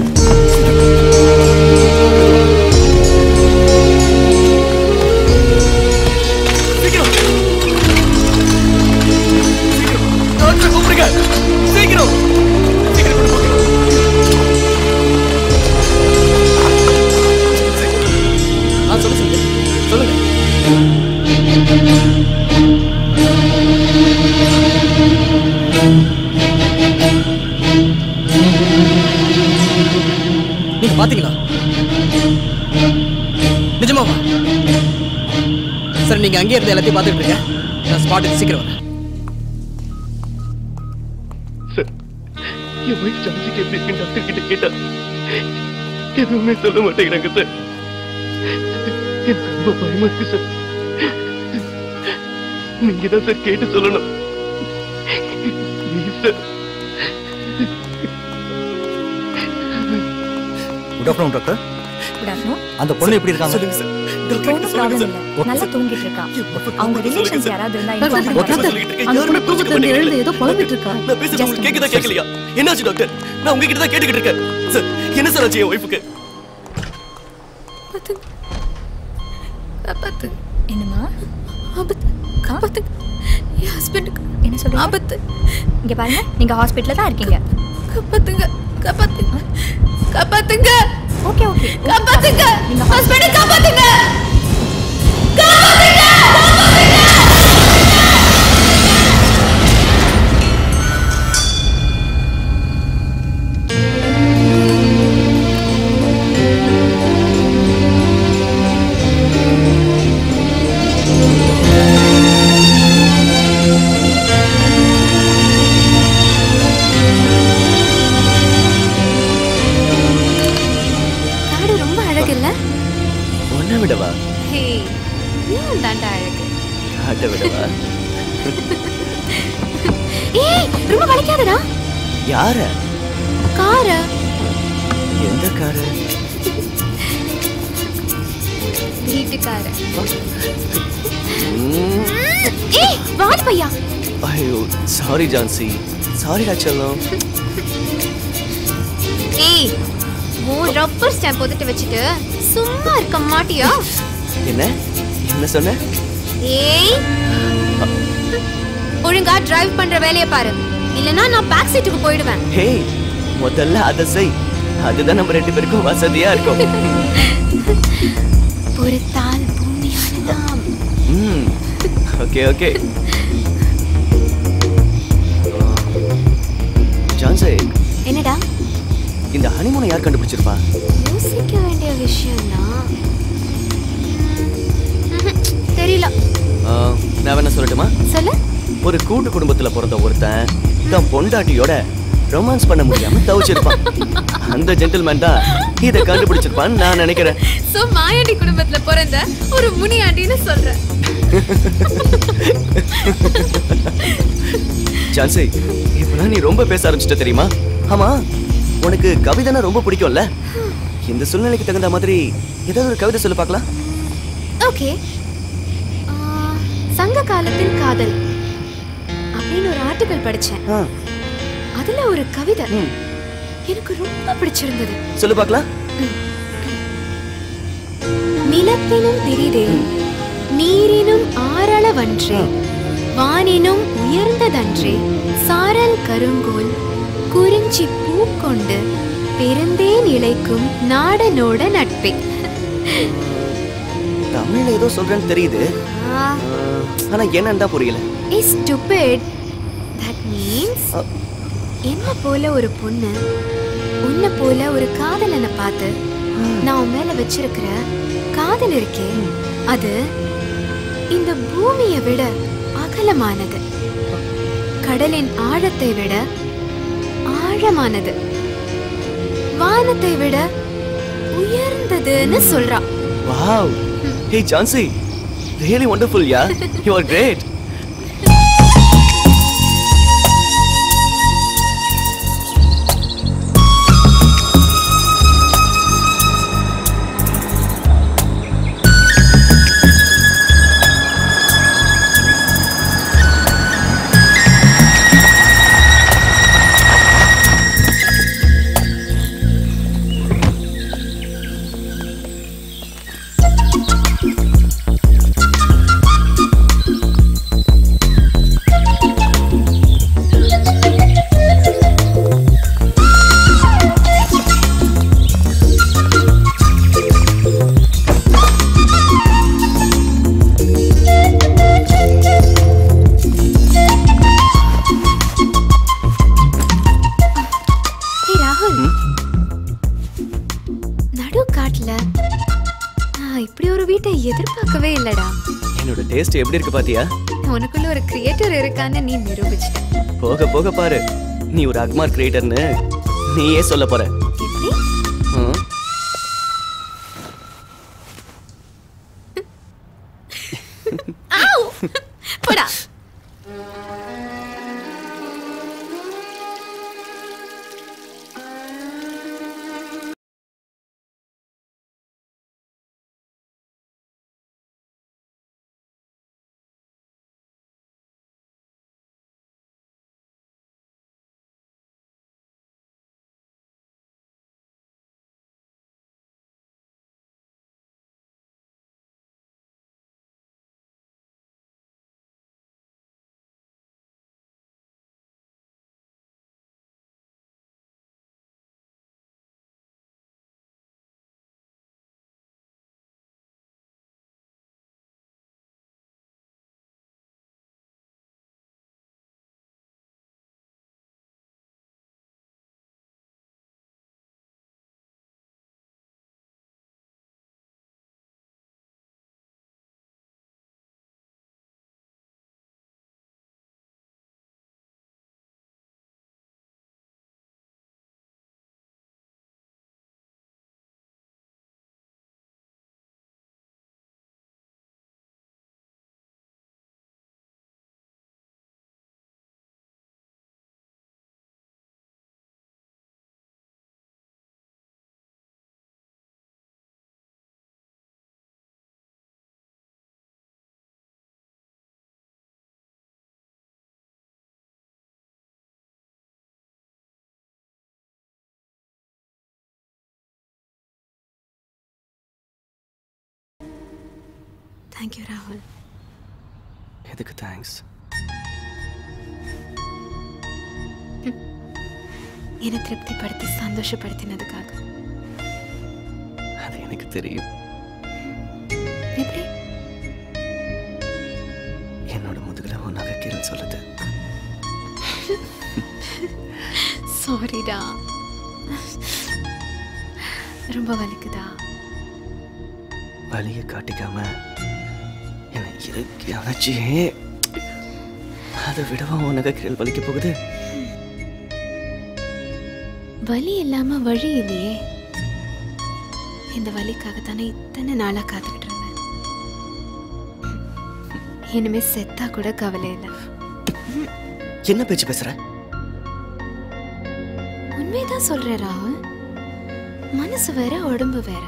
சீக்கிரம் சீக்கிரம் டாக்டர் கூப்பிடுங்க சீக்கிரம் சீக்கிரம் கொண்டு போங்க ஆ சொல்லு செந்தில் சொல்லுங்க நீங்க பாத்தீங்களா நிஜமாவா சரி நீங்க அங்கேயே இருந்து எல்லாத்தையும் பார்த்துட்டு இருங்க நான் ஸ்பாட்டுக்கு சீக்கிரம் வரேன் சார் என் ஒய்ஃப் ஜான்சிக்கு எப்படி இருக்கு டாக்டர் கிட்ட கேட்டா எதுவுமே சொல்ல மாட்டேங்கிறாங்க சார் எனக்கு ரொம்ப பயமா இருக்கு சார் நீங்க தான் சார் கேட்டு சொல்லணும் Please, sir good afternoon doctor good afternoon அந்த பொண்ணு எப்படி இருக்காங்க சொல்லுங்க சார் இப்போ ஒன்றும் ப்ராப்ளம் இல்லை நல்லா தூங்கிட்டு இருக்கா அவங்க ரிலேஷன்ஸ் யாராவது இருந்தா இன்ஃபார்ம் டாக்டர், பண்ணுங்க அந்த பொண்ணு தூக்கத்துல எழுந்து ஏதோ புலம்பிட்டு இருக்கா நான் பேசுறது உங்களுக்கு கேக்குதா கேட்கலையா என்னாச்சு டாக்டர் நான் உங்ககிட்ட தான் கேட்டுக்கிட்டு இருக்கேன் சார் என்ன சார் ஆச்சு என் ஒய்ஃபுக்கு காப்பாத்து என்னம்மா ஆபத்து காப்பாத்து என் ஹஸ்பண்டுக்கு என்ன சொல்றீங்க ஆபத்து இங்க பாருங்க நீங்க ஹாஸ்பிடல்ல தான் இருக்கீங்க காப்பாத்துங்க காப்பாத்துங்க காப்பாத்துங்க ஓகே ஓகே காப்பாத்துங்க நீங்க ஹஸ்பண்டை காப்பாத்துங்க காடு ரொம்ப அழகு இல்ல ஒன்ன விடவா ஹே நீயும் தாண்டா அழகு காட்ட விடவா ஏய் ரொம்ப வலிக்காதடா யார கார எந்த காரு வீட்டுக்கார ஏய் வாடி பையா ஐயோ சாரி ஜான்சி சாரிடா செல்லம் ஏய் ஓ ரப்பர் ஸ்டாம்ப் போட்டுட்டு வச்சுட்டு சும்மா இருக்க மாட்டியா என்ன என்ன சொன்ன ஏய் ஒழுங்கா டிரைவ் பண்ற வேலைய பாரு இல்லனா நான் பேக் சீட்டுக்கு போயிடுவேன் ஹே முதல்ல அதை செய் அதுதான் நம்ம ரெண்டு பேருக்கும் வசதியா இருக்கும் பொறுத்தால் பூமி அழலாம் ம் ஓகே ஓகே ஜான்சே என்னடா இந்த ஹனிமூனை யார் கண்டுபிடிச்சிருப்பா யோசிக்க வேண்டிய விஷயம்தான் ம்ஹும். தெரியல ஆ, நான் வேணா சொல்லட்டுமா சொல்லு ஒரு கூட்டு குடும்பத்துல பிறந்த ஒருத்தன் தன் பொண்டாட்டியோட ரொமான்ஸ் பண்ண முடியாம தவிச்சிருப்பான் அந்த ஜென்டில்மேன் தான் இதை கண்டுபிடிச்சிருப்பான்னு நான் நினைக்கிறேன் சோ மாயாண்டி குடும்பத்துல பிறந்த ஒரு முனியாண்டின்னு சொல்ற ஜான்சி இப்பெல்லாம் நீ ரொம்ப பேச ஆரம்பிச்சிட்ட தெரியுமா ஆமா உனக்கு கவிதைனா ரொம்ப பிடிக்கும்ல இந்த சூழ்நிலைக்கு தகுந்த மாதிரி ஏதாவது ஒரு கவிதை சொல்லு பார்க்கலாம் ஓகே சங்க காலத்தின் காதல் அப்படின்னு ஒரு ஆர்டிகல் படிச்சேன் ஆ, அதுல ஒரு கவிதை ம். எனக்கு ரொம்ப பிடிச்சிருந்தது சொல்லு பார்க்கலாம் நிலத்தினும் பெரிதே நீரினும் ஆரளவன்றே வானினும் உயர்ந்ததன்றே சாரல் கருங்கோல் குறிஞ்சி பூக்கொண்டு பெருந்தேன் இழைக்கும் நாடனோட நட்பே தமிழ்ல ஏதோ சொல்றேன்னு தெரியுது ஆ, ஆனா என்னன்னு தான் புரியல இஸ் stupid that means அ, என்ன போல ஒரு பொண்ணு உன்னை போல ஒரு காதலனை பார்த்து நான் உன் மேல வச்சிருக்கிற காதல் இருக்கே அது இந்த பூமியை விட அகலமானது கடலின் ஆழத்தை விட ஆழமானது வானத்தை விட உயர்ந்ததுன்னு சொல்றா wow hey Jhansi really wonderful yeah you are great hey ராகுல் நடு காட்டுல நான் இப்படி ஒரு வீட்டை எதிர்பார்க்கவே இல்லடா என்னோட டேஸ்ட் எப்படி இருக்கு பாத்தியா உனக்குள்ள ஒரு கிரியேட்டர் இருக்கான்னு நீ நிரூபிச்சிட்ட போக போக பாரு நீ ஒரு அக்மார் கிரியேட்டர்னு நீயே சொல்ல போற எப்படி ம். ஆவ்! போடா தேங்க்யூ ராகுல் எதுக்கு தேங்க்ஸ் என்னை திருப்திப்படுத்தி சந்தோஷப்படுத்தினதுக்காக அது எனக்கு தெரியும் எப்படி என்னோட முதுகுல உன் நகைக்கீரல் சொல்லுது சாரிடா ரொம்ப வலிக்குதா வலியை காட்டிக்காம என்னை இறுக்கி அணைச்சி அதை விடவா உன் நகைக்கீரல் வலிக்க போகுது வலி இல்லாம வழி இல்லையே இந்த வலிக்காக தானே இத்தனை நாளா காத்துக்கிட்டு இருந்தேன் இனிமே செத்தா கூட கவலை இல்லை என்ன பேச்சு பேசுற உண்மைதான் சொல்றேன் ராகுல் மனசு வேற உடம்பு வேற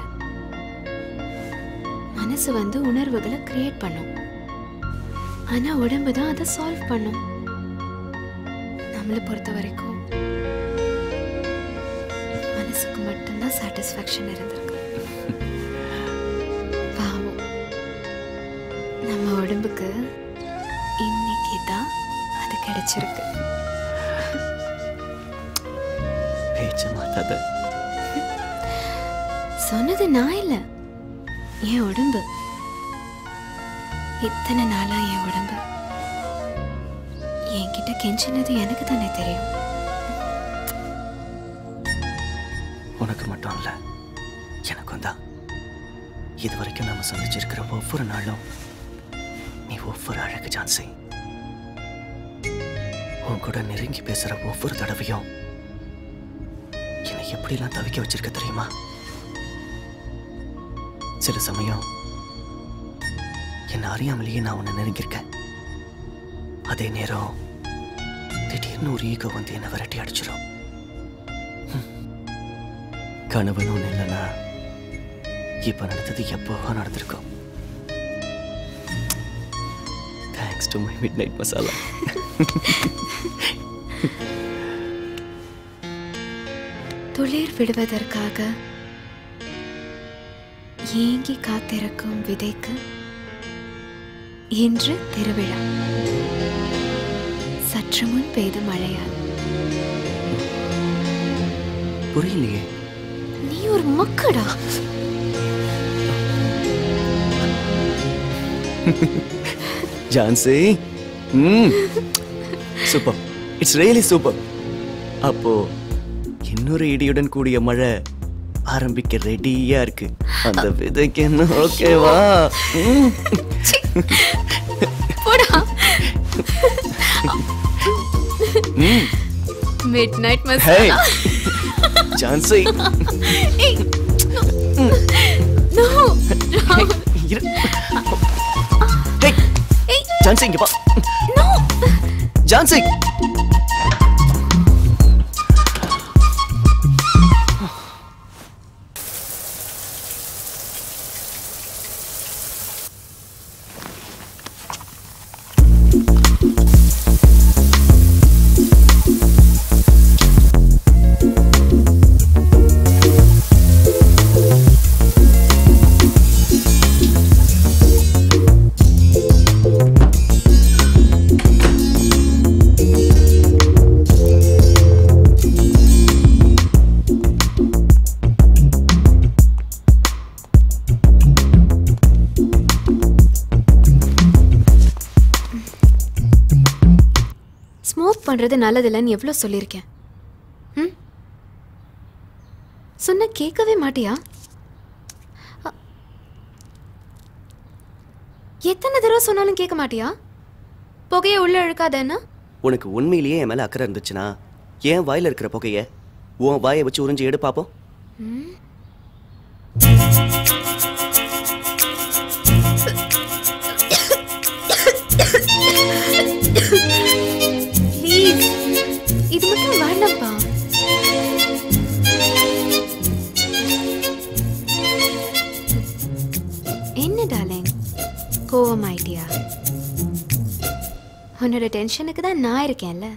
மனசு வந்து உணர்வுகளை கிரியேட் பண்ணும் ஆனா உடம்பு தான் அதை சால்வ் பண்ணும் நம்மளை பொறுத்த வரைக்கும் மனசுக்கு மட்டும்தான் சாட்டிஸ்ஃபேக்ஷன் இருந்திருக்கு பாவம் நம்ம உடம்புக்கு இன்னைக்கு தான் அது கிடைச்சிருக்கு பேச்ச மாத்தாத சொன்னது நான் இல்ல என் உடம்பு இத்தனை நாளா என் உடம்பு என்கிட்ட கெஞ்சினது எனக்கு தானே தெரியும் உனக்கு மட்டும் இல்ல எனக்கும் தான் இது வரைக்கும் நம்ம சந்திச்சிருக்கிற ஒவ்வொரு நாளும் நீ ஒவ்வொரு அழகு ஜான்சி உன் கூட நெருங்கி பேசுற ஒவ்வொரு தடவையும் என்னை எப்படிலாம் தவிக்க வச்சிருக்க தெரியுமா சில சமயம் என்ன அறியாமலேயே நான் உன்னை நெருங்கியிருக்கேன் அதே நேரம் திடீர்னு ஒரு ஈகோ வந்து என்னை விரட்டி அடிச்சிடும் கனவுன்னு ஒண்ணு இல்லைன்னா இப்ப நடந்தது எப்போவோ நடந்திருக்கும் thanks to my midnight masala துளிர் விடுவதற்காக ஏங்கி காத்திருக்கும் விதைக்கு இன்று திருவிழா சற்று முன் பெய்த மழையால் புரியலையே நீ ஒரு மக்கடா ஜான்சி ம் சூப்பர் இட்ஸ் ரியலி சூப்பர் அப்போ இன்னொரு இடியுடன் கூடிய மழை ஆரம்பிக்க ரெடியா இருக்கு அந்த விதைக்கு என்ன ஓகேவா ம். போடா ம். Midnight hey masala Jhansi no இரு. டேய், ஜான்சி இங்க வா நோ ஜான்சி ஸ்மோக் பண்றது நல்லதில்லைன்னு எவ்வளோ சொல்லியிருக்கேன் ம் சொன்ன கேட்கவே மாட்டியா அ- எத்தனை தடவை சொன்னாலும் கேட்க மாட்டியா புகையை உள்ள இழுக்காதேன்னா உனக்கு உண்மையிலேயே என் மேல அக்கறை இருந்துச்சுன்னா ஏன் வாயில இருக்கிற புகைய உன் வாயை வச்சு உறிஞ்சி எடு பாப்போம் ப்ளீஸ் இது மட்டும் வேண்டாம்ப்பா என்ன டார்லிங் கோவம் ஆயிட்டியா உன்னோட டென்ஷனுக்கு தான் நான் இருக்கேன்ல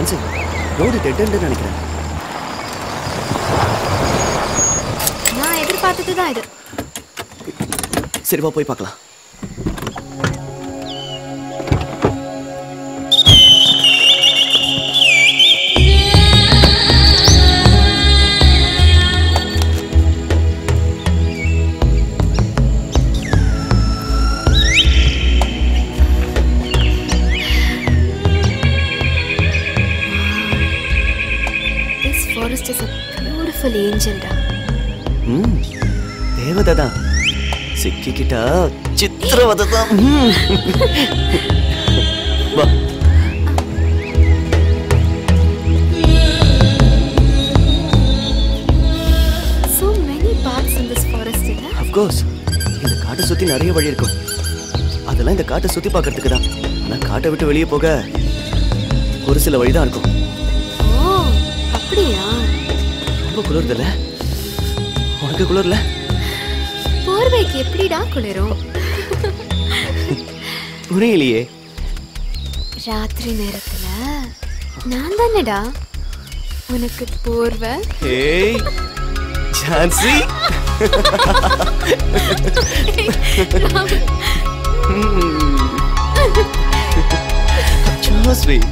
ஜான்சி ரோடு டெட் நினைக்கிறேன் நான் எதிர்பார்த்தது தான் இது சரி வா போய் பார்க்கலாம் this forest is a beautiful ஏஞ்சல்டா ம் தேவதை தான் சிக்கிக்கிட்டா சித்திரவதை தான் ம். வா so many paths in this forest இல்ல அஃப்கோர்ஸ் இந்த காட்டை சுத்தி நிறைய வழி இருக்கும் அதெல்லாம் இந்த காட்டை சுத்தி பார்க்கறதுக்கு தான் ஆனா காட்டை விட்டு வெளியே போக ஒரு சில வழி தான் இருக்கும் ஓ அப்படியா ரொம்ப குளிர்தில்ல உனக்கு குளிர்ல போர்வைக்கு எப்படிடா குளிரும் புரியலையே ராத்திரி நேரத்துல நான் தானேடா உனக்கு போர்வை ஏய் ஜான்சி So sweet.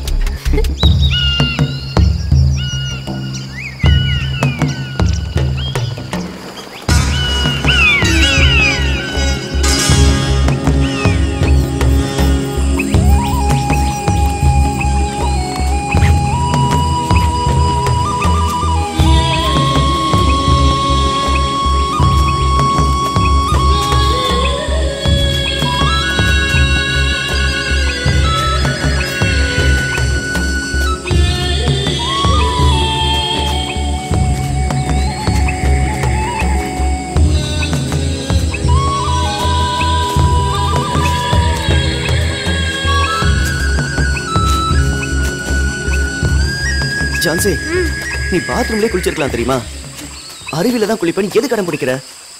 ஜான்சி நீ பாத்ரூம்லயே குளிச்சிருக்கலாம் தெரியுமா அருவியில தான் குளிப்பேன் எது கடன் பிடிக்கிற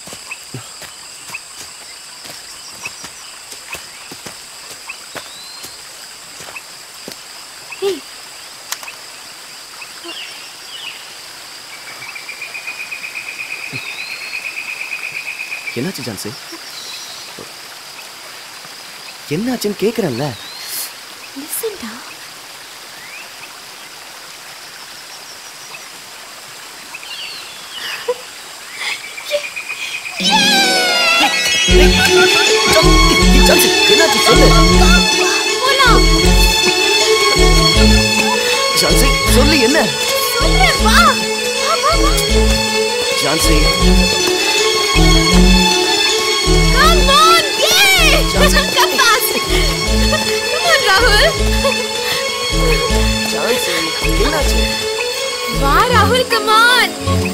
ஏய் என்னாச்சு ஜான்சி என்னாச்சுன்னு கேக்குறேன்ல லிசன்டா ஜான்சி என்னாச்சு சொல்லு போலாம் ஜான்சி சொல்லு என்ன சொல்றேன் வா வா வா வா Jhansi Come on, yay! Come fast. Come on, Rahul. Jhansi என்னாச்சு வா ராகுல் come on.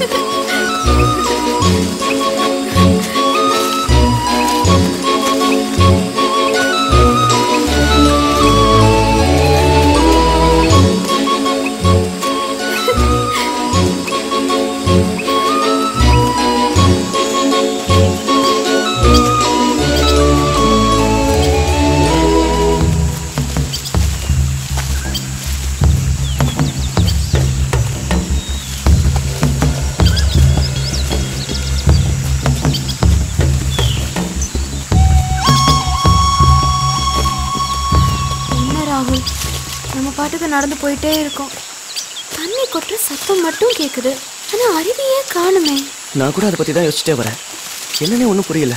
என்ன ராகுல் நம்ம பாட்டுக்கு நடந்து போயிட்டே இருக்கோம் தண்ணி கொட்டுற சத்தம் மட்டும் கேக்குது ஆனா அருவியே காணுமே நான் கூட அதை பத்தி தான் யோசிச்சுட்டே வரேன் என்னன்னே ஒன்றும் புரியல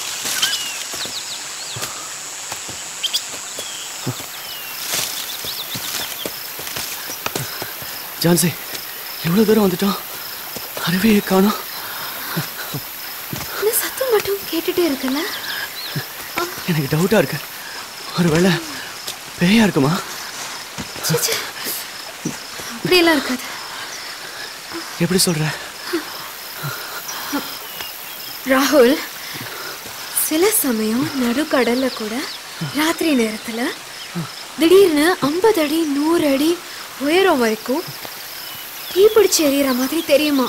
ஜான்சி எவ்வளோ தூரம் வந்துட்டோம் அருவியை காணோம் இந்த சத்தம் மட்டும் கேட்டுட்டே இருக்குல்ல எனக்கு டவுட்டா இருக்கு ஒருவேளை பேயா இருக்குமா ச்சே, ச்சே. அப்படியெல்லாம் இருக்காது எப்படி சொல்ற ராகுல் சில சமயம் நடுக்கடல்ல கூட ராத்திரி நேரத்துல திடீர்னு ஐம்பது அடி நூறு அடி உயரம் வரைக்கும் தீப்பிடிச்சு எரியற மாதிரி தெரியுமா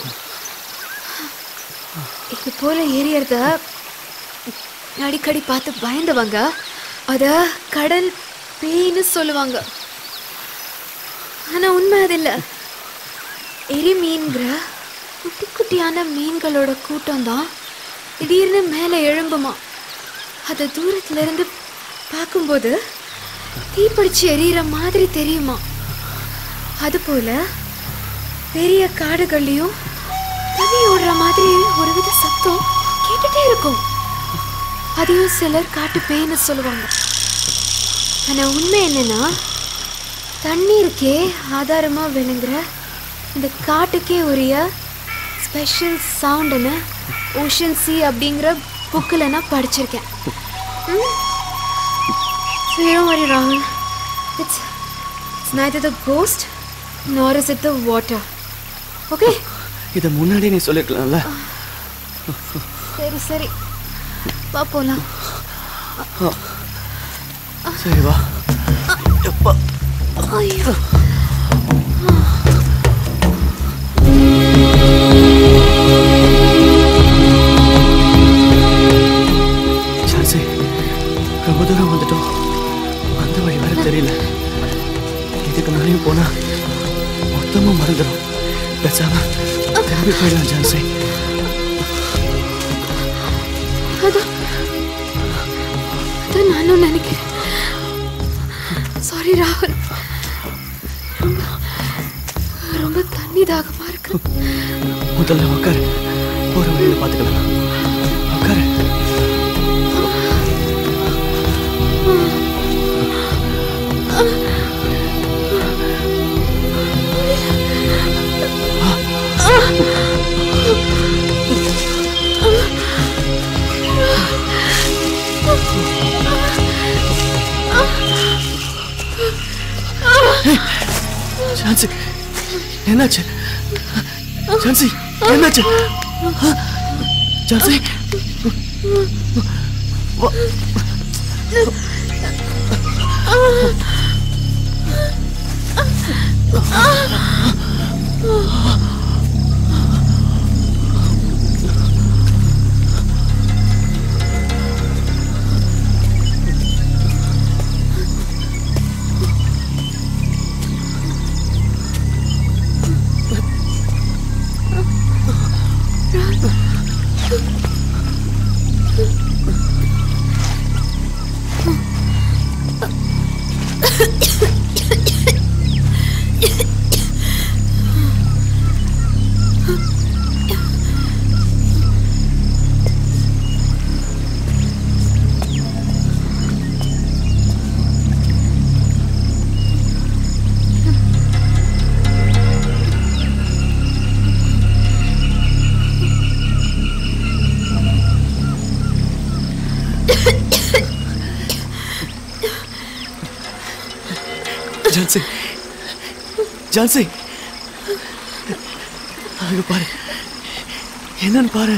இது போல எரியறத அடிக்கடி பார்த்து பயந்தவங்க அத கடல் பேய்னு சொல்லுவாங்க ஆனா உண்மை அது இல்ல எரி மீன்கிற குட்டி குட்டியான மீன்களோட கூட்டம் தான் திடீர்னு மேலே எழும்புமா அதை தூரத்துல இருந்து பார்க்கும்போது தீப்பிடிச்சு எரியிற மாதிரி தெரியுமா அதுபோல பெரிய காடுகள்லயும் தண்ணி ஓடுற மாதிரி ஒரு வித சத்தம் கேட்டுட்டே இருக்கும் அதையும் சிலர் காட்டு பேய்னு சொல்லுவாங்க ஆனா உண்மை என்னன்னா தண்ணீருக்கே ஆதாரமா விளங்குற இந்த காட்டுக்கே உரிய ஸ்பெஷல் சவுண்டுன்னு ஓஷன் சி அப்படிங்கிற புக்கில் நான் படிச்சிருக்கேன் So you don't worry, Rahul. It's, it's neither the ghost nor is it the water. Okay? இதை முன்னாடியே நீ சொல்லிருக்கலாம்ல சரி சரி வா போலாம் சரி வா எப்பா ஐயோ சான்சி ரொம்ப தூரம் வந்துட்டோம் அந்த வழி வர தெரியல இதுக்கு மேலேயும் போனா மொத்தமா மறந்துடும் பேசாம திரும்பி போயிடலாம் ஜான்சி அதான் அதான் நானும் நினைக்கிறேன் சாரி ராகுல் ரொம்ப ரொம்ப தண்ணி தாகமா இருக்கு முதல்ல உட்காரு போற வழியில பாத்துக்கலாம் உட்காரு ஜான்சி என்னாச்சு ஜான்சி என்னாச்சு ஆ? ஜான்சி வா. ஜான்சி ஜான்சி அங்க பாரு என்னன்னு பாரு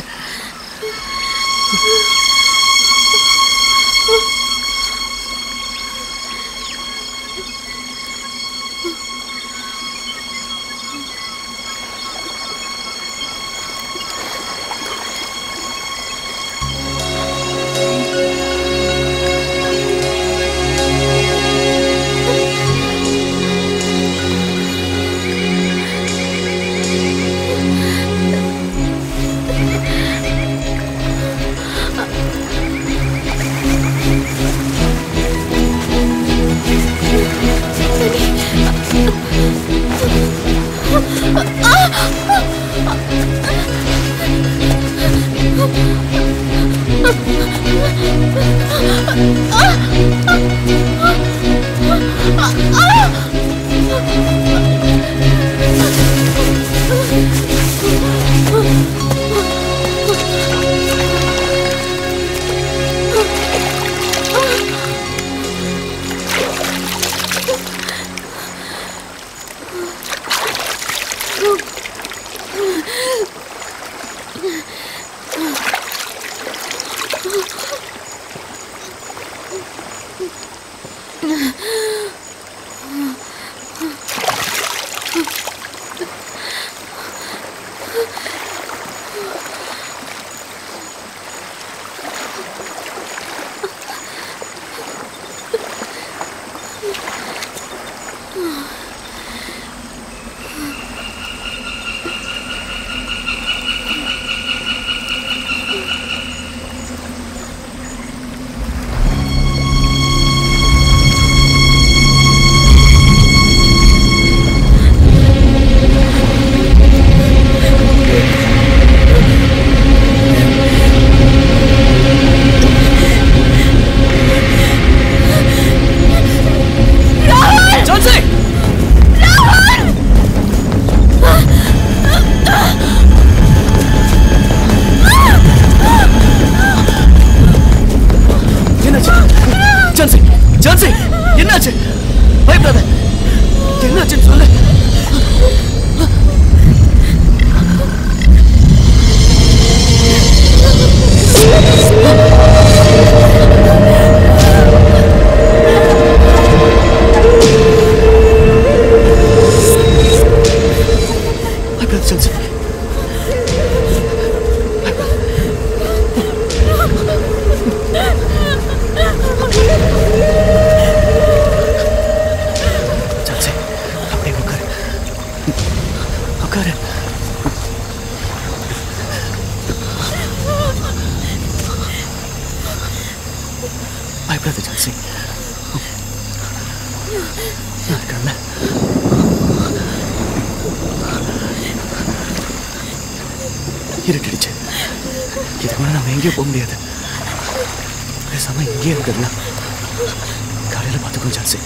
என்னாச்சுன்னு சொல்லு பயப்படாத சான்சி சான்சி அப்படியே உட்காரு உட்காரு பயப்படாத சான்சி நான் இருக்கேன்ல இருட்டிடுச்சு இதுக்கு மேலே நம்ம எங்கேயும் போக முடியாது பேசாம இங்கேயே இருந்துடலாம் காலையில் பார்த்துக்கோ சான்சி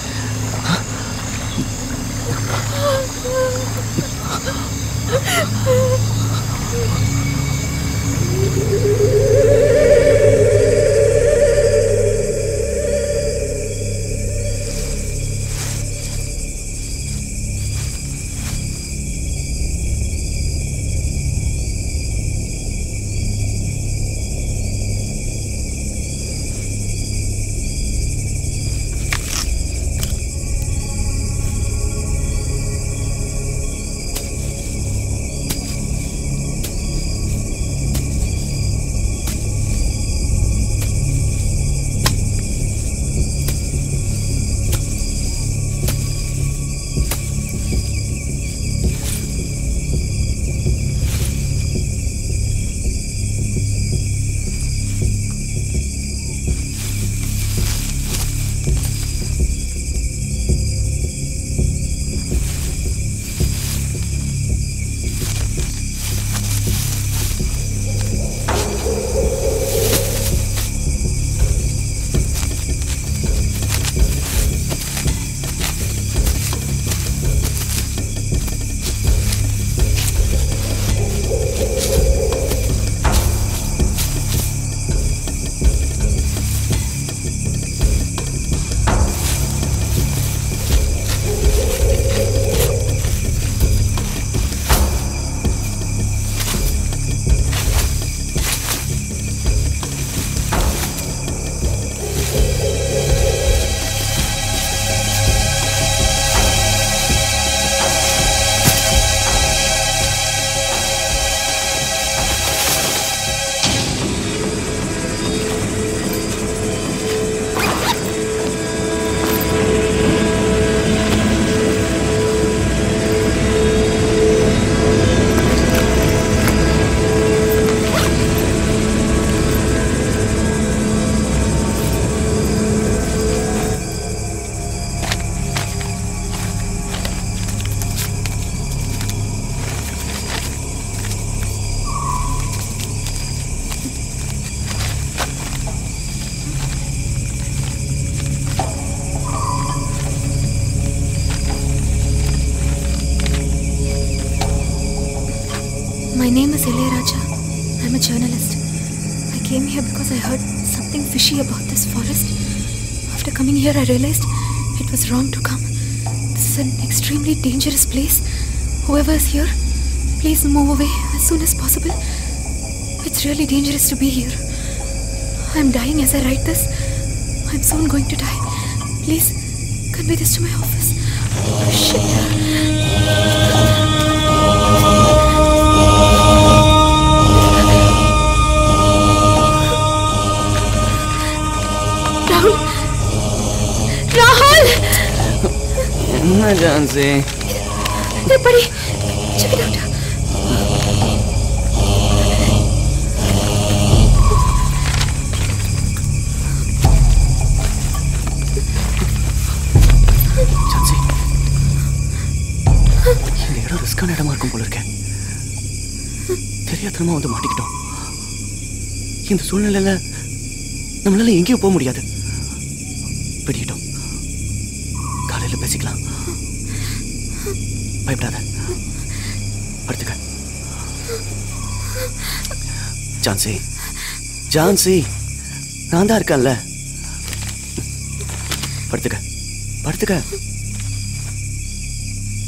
My name is Ilayaraja. I'm a journalist. I came here because I heard something fishy about this forest. After coming here, I realized it was wrong to come. This is an extremely dangerous place. Whoever is here, please move away as soon as possible. It's really dangerous to be here. I'm dying as I write this. I'm soon going to die. Please convey this to my office. Oh, shit. ராகுல் ராகுல் என்ன ஜான்சி எப்படி check it out Jhansi இந்த இடம் ரிஸ்கான இடமா இருக்கும் போல இருக்கேன் தெரியாதனமா வந்து மாட்டிக்கிட்டோம் இந்த சூழ்நிலையில நம்மளால எங்கேயும் போக முடியாது பிடிக்கிட்டோம் காலையில பேசிக்கலாம் பயப்படாத படுத்துக்க ஜான்சி ஜான்சி நான் தான் இருக்கேன்ல படுத்துக்க படுத்துக்க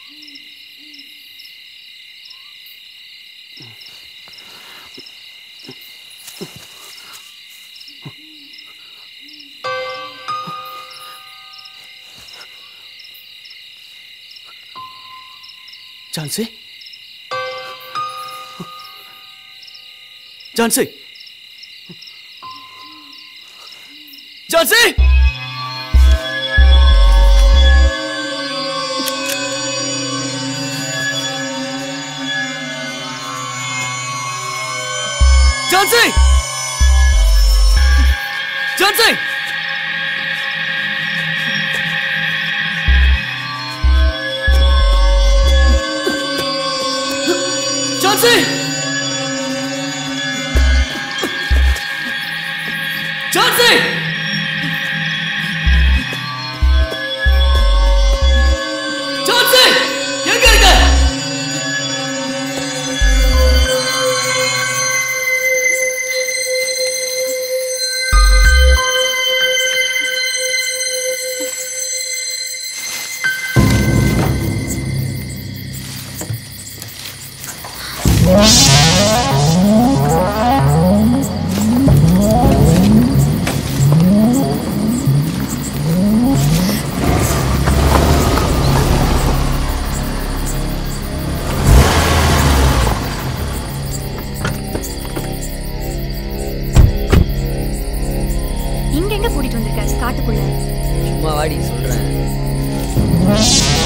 ஜான்சி ஜான்சி ஜான்சி ஜான்சி ஜான்சி ஜான்சி ஜான்சி ஜான்சி எங்க இருக்க இங்க எங்க கூட்டிட்டு வந்திருக்க காட்டுக்குள்ள சும்மா வாடி சொல்றேன்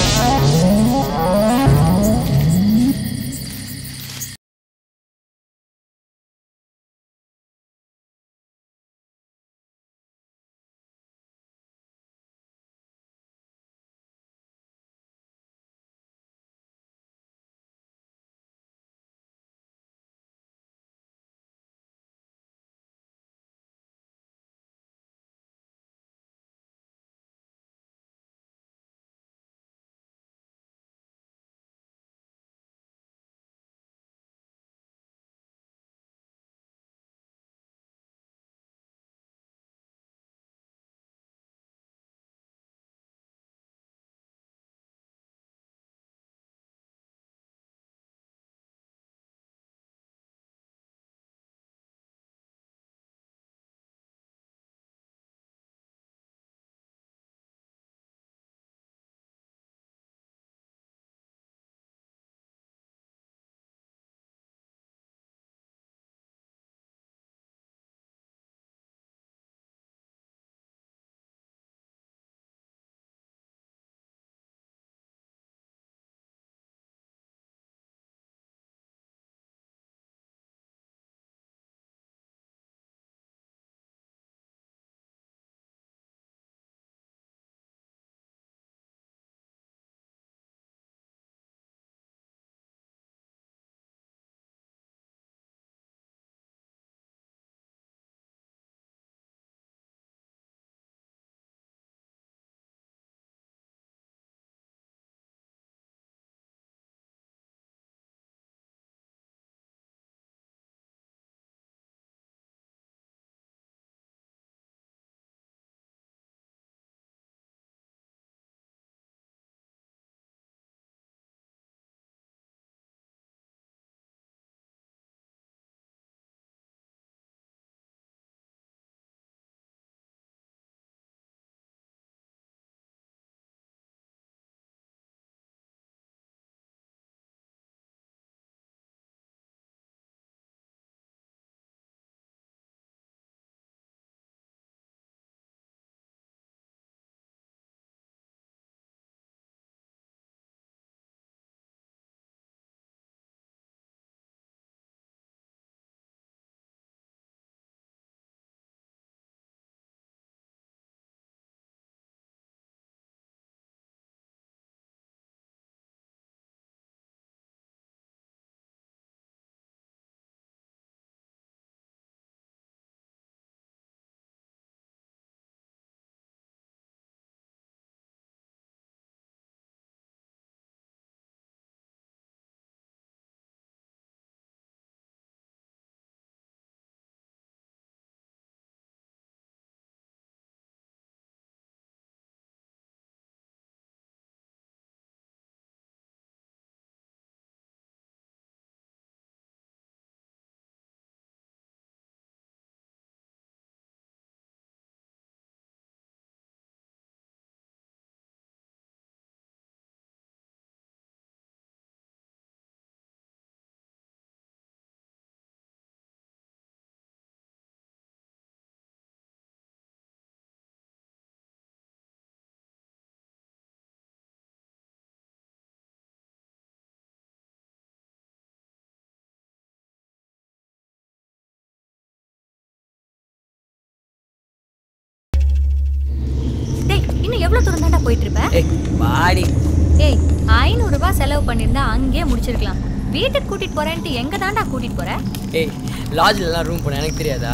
எவ்வளவு தூரம் தாண்டா போயிட்டு இருப்ப ஏய் வாடி ஏய் ஐநூறு ரூபாய் செலவு பண்ணிருந்தா அங்கேயே முடிச்சிருக்கலாம் வீட்டுக்கு கூட்டிட்டு போறேன்ட்டு எங்க தாண்டா கூட்டிட்டு போற ஏய் லாட்ஜ்ல எல்லாம் ரூம் போன எனக்கு தெரியாதா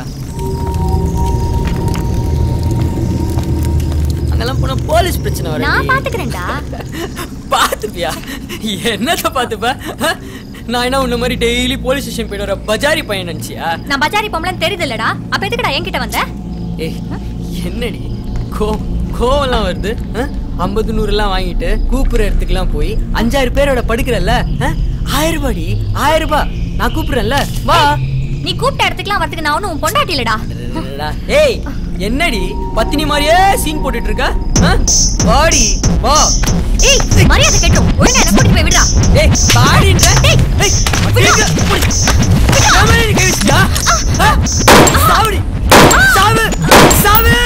அங்கெல்லாம் போனா போலீஸ் பிரச்சனை வரும் நான் பாத்துக்கிறேன்டா பாத்துப்பியா என்னத்த பாத்துப்ப ஆ? நான் என்ன உன்ன மாதிரி டெய்லி போலீஸ் ஸ்டேஷன் போயிட்டு வர பஜாரி பையன் நினைச்சியா நான் பஜாரி பொம்பளைன்னு தெரியுது இல்லடா அப்ப எதுக்குடா என்கிட்ட வந்த ஏய் என்னடி கோ கோவம்லாம் வருது ஐம்பது நூறுலாம் வாங்கிட்டு கூப்பிடுற இடத்துக்குலாம் போய் அஞ்சாறு பேரோட படுக்கிறல்ல ஆ? ஆயிரம் ரூபாடி ஆயிரம் ரூபாய் நான் கூப்பிடுறேன்ல வா நீ கூப்பிட்ட இடத்துக்குலாம் வரதுக்கு நான் ஒன்றும் உன் பொண்டாட்டி இல்லடா அடடடடா. ஏய் என்னடி பத்தினி மாதிரியே சீன் போட்டுட்டு இருக்க ஆ? வாடி வா ஏய் மரியாதை கேட்டோம் ஒழுங்கா என்ன கூட்டிட்டு போய் விடுடா ஏய் வாடின்ற ஏய் ஏய் எங்க? என் மேல நீ கை வச்சிட்டியா? ஆ? சாவுடி சாவு சாவு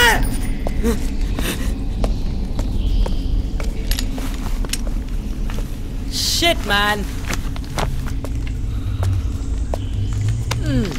Shit, man. ம்.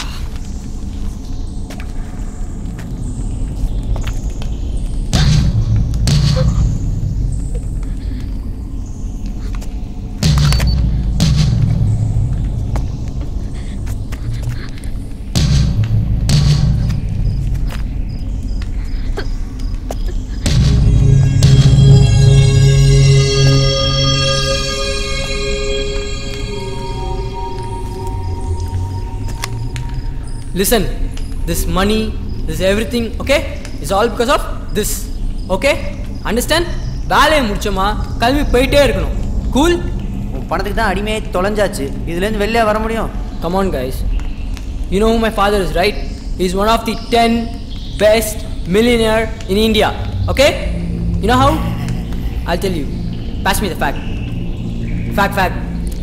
Listen, this money, this everything, okay, is all because of this. Okay? Understand? வேலையை முடிச்சோமா கிளம்பி போயிட்டே இருக்கணும் கூல் உன் பணத்துக்கு தான் அடிமையே தொலைஞ்சாச்சு இதுலேருந்து வெளியே வர முடியும் Come on, guys. You know who my father is, right? He's one of the 10 best millionaire in India. Okay? You know how? I'll tell you. Pass me the fact. Fact, fact.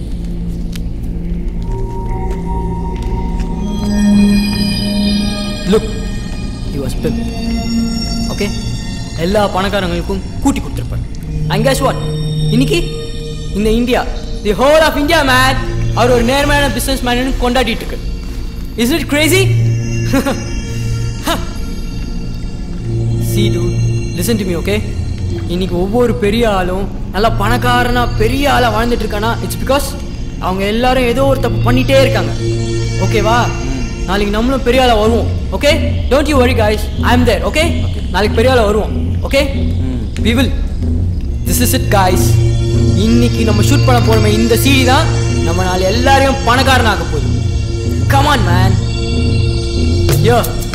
Look, he was pimp. Okay? எல்லா பணக்காரங்களுக்கும் கூட்டி கொடுத்துருப்பார் and guess what இன்னைக்கு இந்த India the whole of India man அவர் ஒரு நேர்மையான business man கொண்டாடிட்டு இருக்கு is it crazy see to listen to me okay இன்னைக்கு ஒவ்வொரு பெரிய ஆளும் நல்லா பணக்காரனா பெரிய ஆளா வாழ்ந்துட்டு இருக்கானா இட்ஸ் பிகாஸ் அவங்க எல்லாரும் ஏதோ ஒரு தப்பு பண்ணிட்டே இருக்காங்க ஓகேவா நாளைக்கு நம்மளும் பெரிய ஆளா வருவோம் okay don't you worry guys I am there okay நாளைக்கு பெரிய ஆளா வருவோம் okay we will this is it guys இன்னைக்கு நம்ம ஷூட் பண்ண போறோமே இந்த சீடி தான் நம்ம நாளை எல்லாரையும் பணக்காரனாக்க போகுது come on man yo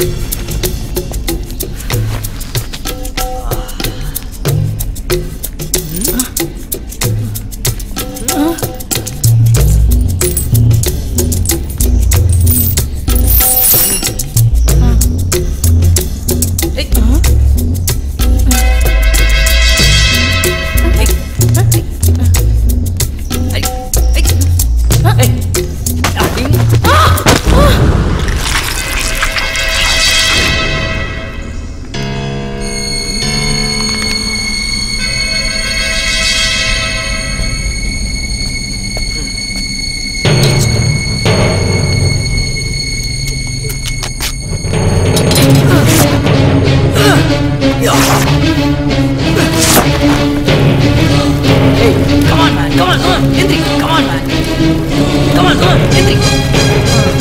Hey, come on, man. Come on, come on. Hendrik, come on, man. Come on, come on. Hendrik.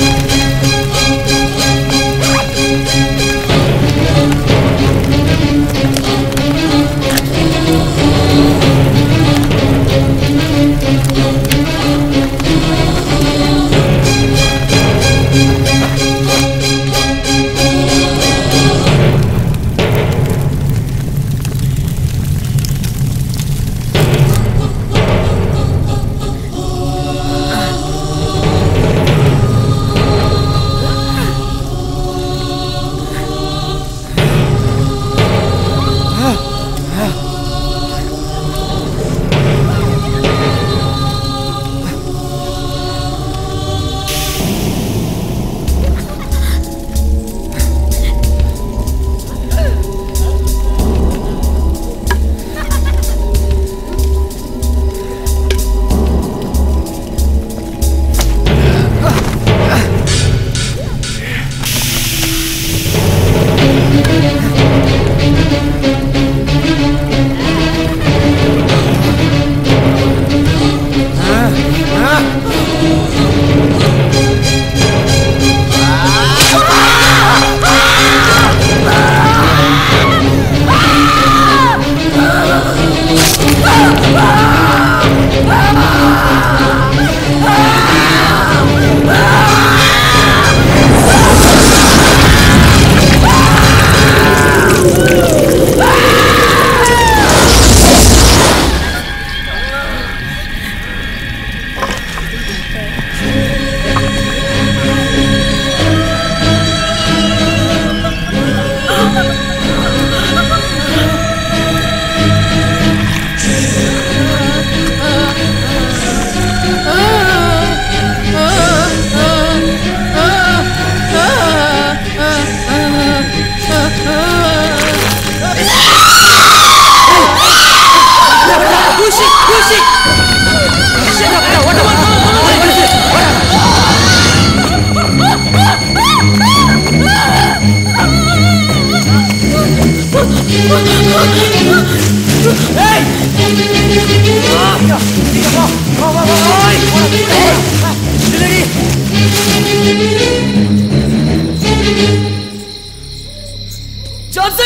Jhansi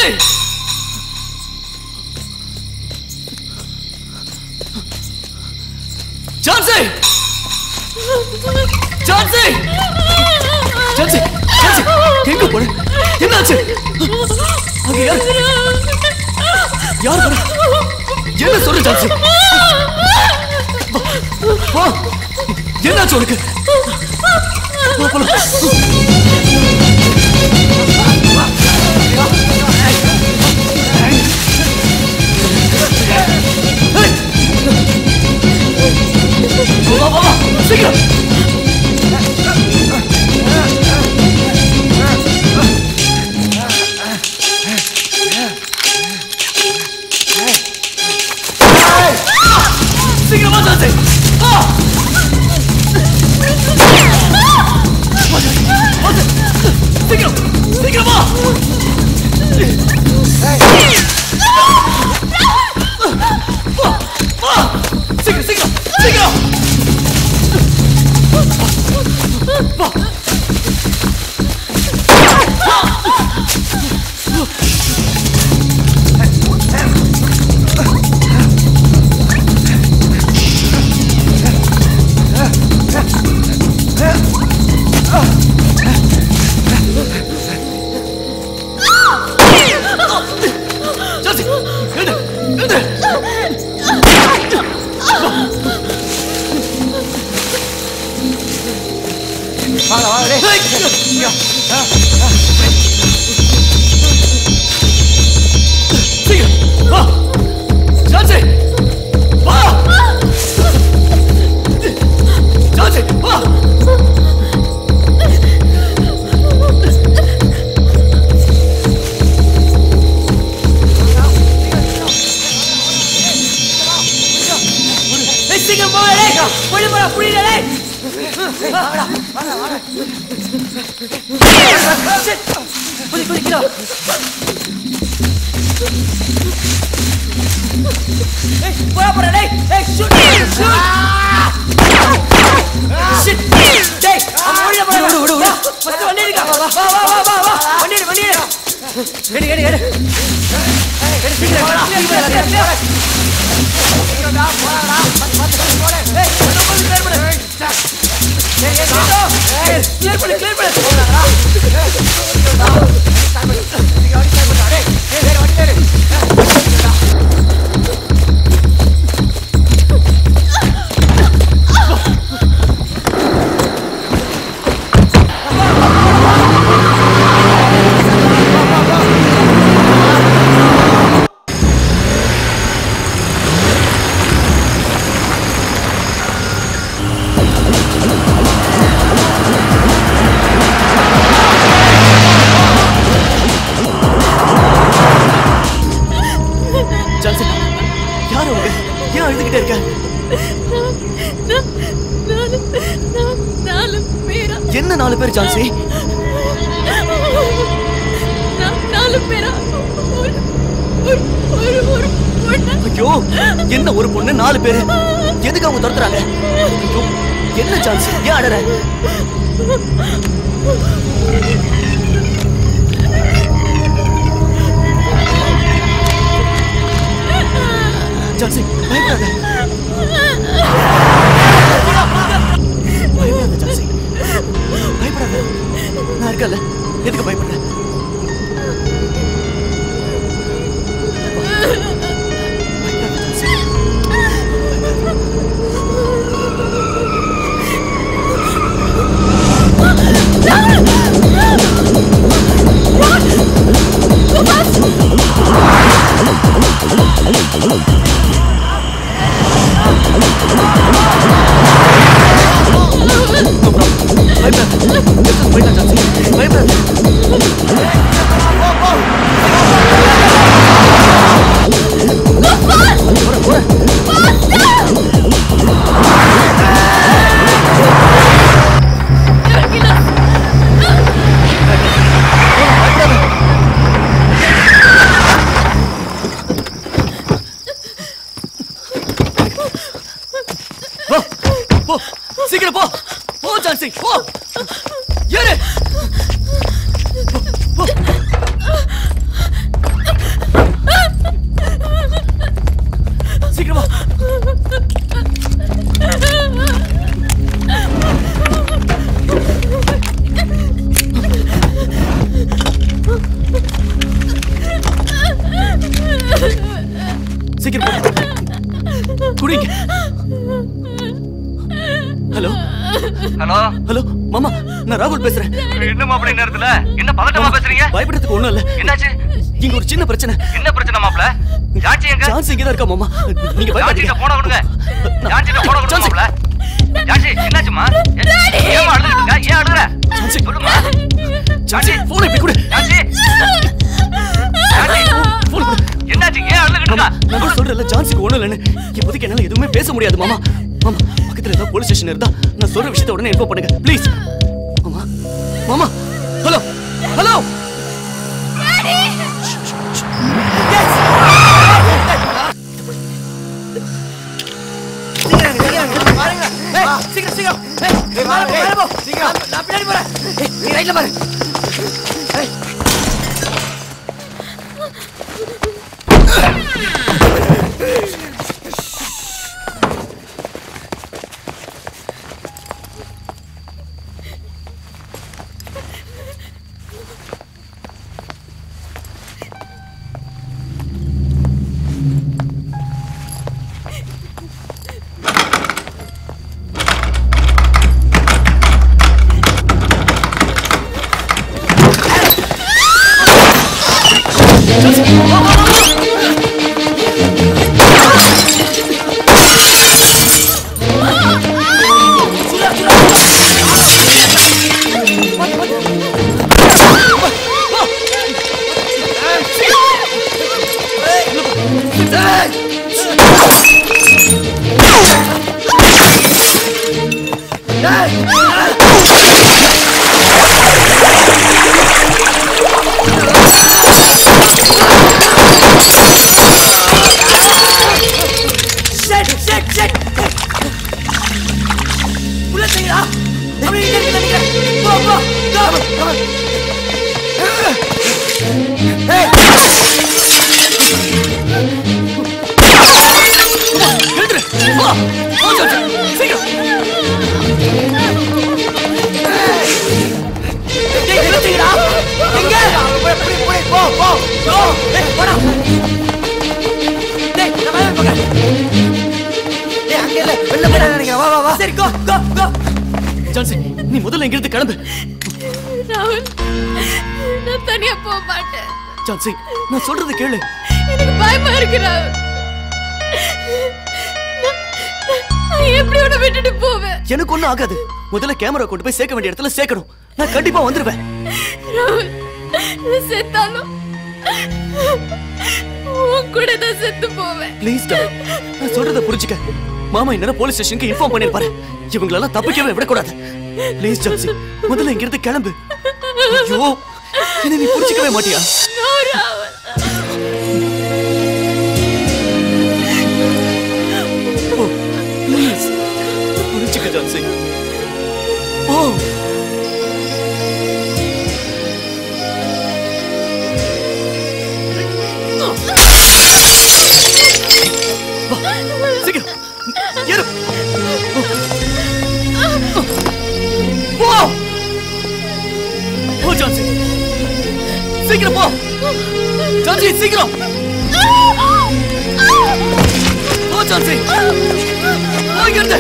Jhansi Jhansi Jhansi Jhansi எங்க போன என்னாச்சு அங்க யார் யார் போன என்ன சொல்லு ஜான்சி வா, வா என்னாச்சு உனக்கு வா, போலாம். வா வா வா சீக்கிரம் சீக்கிரம் வா ஜான்சி வா வா, ஜான்சி. வா, ஜான்சி. சீக்கிரம் சீக்கிரம் வா வா வா சீக்கிரம் சீக்கிரம் சீக்கிரம் வா ஜான்சி எழுந்து எழுந்து வாங்க வாங்க டேய். சீக்கிரம் வா ஜான்சி வா ஜான்சி வா ஏய், சீக்கிரம் போங்க டேய் புடி போடா புடிடா டேய் வாடா வாடா வாடா Shit. புடி புடி கீழே வா. ஏய் போடா போடா டேய் ஏய் ஷூட் ஷூட் ஷிட் டேய் அவன் ஓடிட போறா விடு விடு விடு ஃபர்ஸ்ட் வண்டி எடுக்க வா வா வா வா வா வா வண்டி எடு வண்டி எடு எடு எடு எடு எடு சீக்கிரம் வாடா சீக்கிரம் சீக்கிரம் சீக்கிரம் போடா போடா ஏய் என்ன பண்ணு கிளியர் பண்ணு ஏய் ஏய் ஏய் கிளியர் பண்ணு கிளியர் பண்ணு ஜான்சி யார் அவங்க ஏன் அழுதுகிட்டே இருக்க நாலு பேரா என்ன நாலு பேர் ஜான்சி நாலு பேரா ஒரு ஒரு ஒரு ஒரு பொண்ணு ஐயோ என்ன ஒரு பொண்ணு நாலு பேரு எதுக்கு அவங்க துரத்துறாங்க ஐயோ என்ன ஜான்சி ஏன் அழற ஜான்சி பயப்படாத பயப்படாத ஜான்சி பயப்படாத நான் இருக்கல எதுக்கு பயப்படுற பயப்படாத ஜான்சி போ போ சீக்கிரம் போ போ ஜான்சி போ ஏறு போ, போ. ஹலோ ஹலோ ஹலோ மாமா நான் ராகுல் பேசுறேன் என்ன மாப்பிள நேரத்துல என்ன பதட்டமா பேசுறீங்க பயப்படுறதுக்கு ஒண்ணும் இல்ல என்னாச்சு இங்க ஒரு சின்ன பிரச்சனை என்ன பிரச்சனை மாப்பிள ஜான்சி எங்க சான்ஸ் இங்க தான் இருக்கா மாமா நீங்க பயப்படாதீங்க ஜான்சிட்ட போன கொடுங்க ஜான்சிட்ட போன கொடுங்க மாப்பிள ஜான்சி என்னாச்சுமா ஏன் அழுதுட்டு இருக்க ஏன் அழுகுற ஜான்சி சொல்லுமா ஜான்சி போன் இப்படி கொடு ஜான்சி ஜான்சி போன் கொடு என்னாச்சு ஏன் அழுதுட்டு மாமா இருக்கா நான் தான் சொல்றேன்ல ஜான்சிக்கு ஒண்ணும் இல்லைன்னு இப்போதைக்கு என்னால எதுவுமே பேச முடியாது மாமா மாமா பக்கத்துல ஏதாவது போலீஸ் ஸ்டேஷன் இருந்தா நான் சொல்ற விஷயத்தை உடனே இன்ஃபார்ம் பண்ணுங்க ப்ளீஸ் மாமா மாமா ஹலோ ஹலோ சீக்கிரம் சீக்கிரம் ஏய், ஏய், மேல போ, மேல போ. நான் நான் பின்னாடி போறேன் ஏய், நீ ரைட்ல பாரு ஏய். Shit, shit, shit. உள்ள தள்ளிடா. அப்படியே இங்க இருக்கு நினைக்கிறேன். போ, போ, go. ஏய். எழுந்துரு வா வா ஜான்சி சீக்கிரம் டேய், நிறுத்துங்கடா. எங்க? போய், போய், போய், போ, போ, போ. ஏய், போடா. டேய், நான் மேல போகிறேன். டேய், அங்க இல்ல, வெளில போயிடலாம் நினைக்கிறேன். வா, வா, வா. சரி, go, go, go. ஜான்சி நீ முதல்ல இங்கிருந்து கிளம்பு ராகுல் நான் தனியா போக மாட்டேன் ஜான்சி நான் சொல்றது கேளு எனக்கு பயமா இருக்கு ராகுல் நான்- நான் எப்படி உன்னை விட்டுட்டு போவேன் எனக்கு ஒண்ணும் ஆகாது முதல்ல கேமரா கொண்டு போய் சேர்க்க வேண்டிய இடத்துல சேர்க்கணும் நான் கண்டிப்பா வந்துருவேன் ராகுல் நான் செத்தாலும் உன் கூட தான் செத்து போவேன் ப்ளீஸ் டா நான் சொல்றத புரிஞ்சுக்க மாமா இந்நேரம் போலீஸ் ஸ்டேஷனுக்கு இன்ஃபார்ம் பண்ணிருப்பாரு இவங்களெல்லாம் தப்பிக்கவே விடக்கூடாது ப்ளீஸ் ஜான்சி முதல்ல இங்கிருந்து கிளம்பு ஐயோ என்ன நீ புரிஞ்சுக்கவே மாட்டியா No, ராகுல் ஓ ப்ளீஸ் புரிஞ்சுக்க ஜான்சி ஓ வா, சீக்கிரம் ஏறு போ போ ஜான்சி சீக்கிரம் போ ஜான்சி சீக்கிரம் போ ஜான்சி போ இங்கிருந்து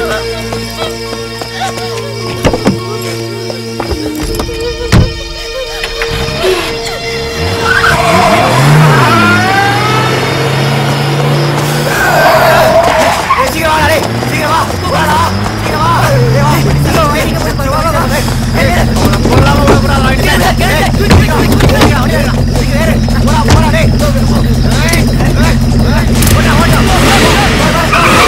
ஏய், சீக்கிரம் வாடா, டேய். சீக்கிரம் வா. வாடா. சீக்கிரம் வா. டேய், வா. சீக்கிரம் வா. ஏய், போய் பாரு. வா, வா, வா. ஏய், ஏய், போடா, போடா, போடா, போடா. ஏய், ஏய், ஏய், ஏய், சீக்கிரம், சீக்கிரம், அப்படியே இருடா. சீக்கிரம் ஏறு. போடா, போடா, டேய். ஏய், ஏய், ஏய், ஓடா, ஓடா.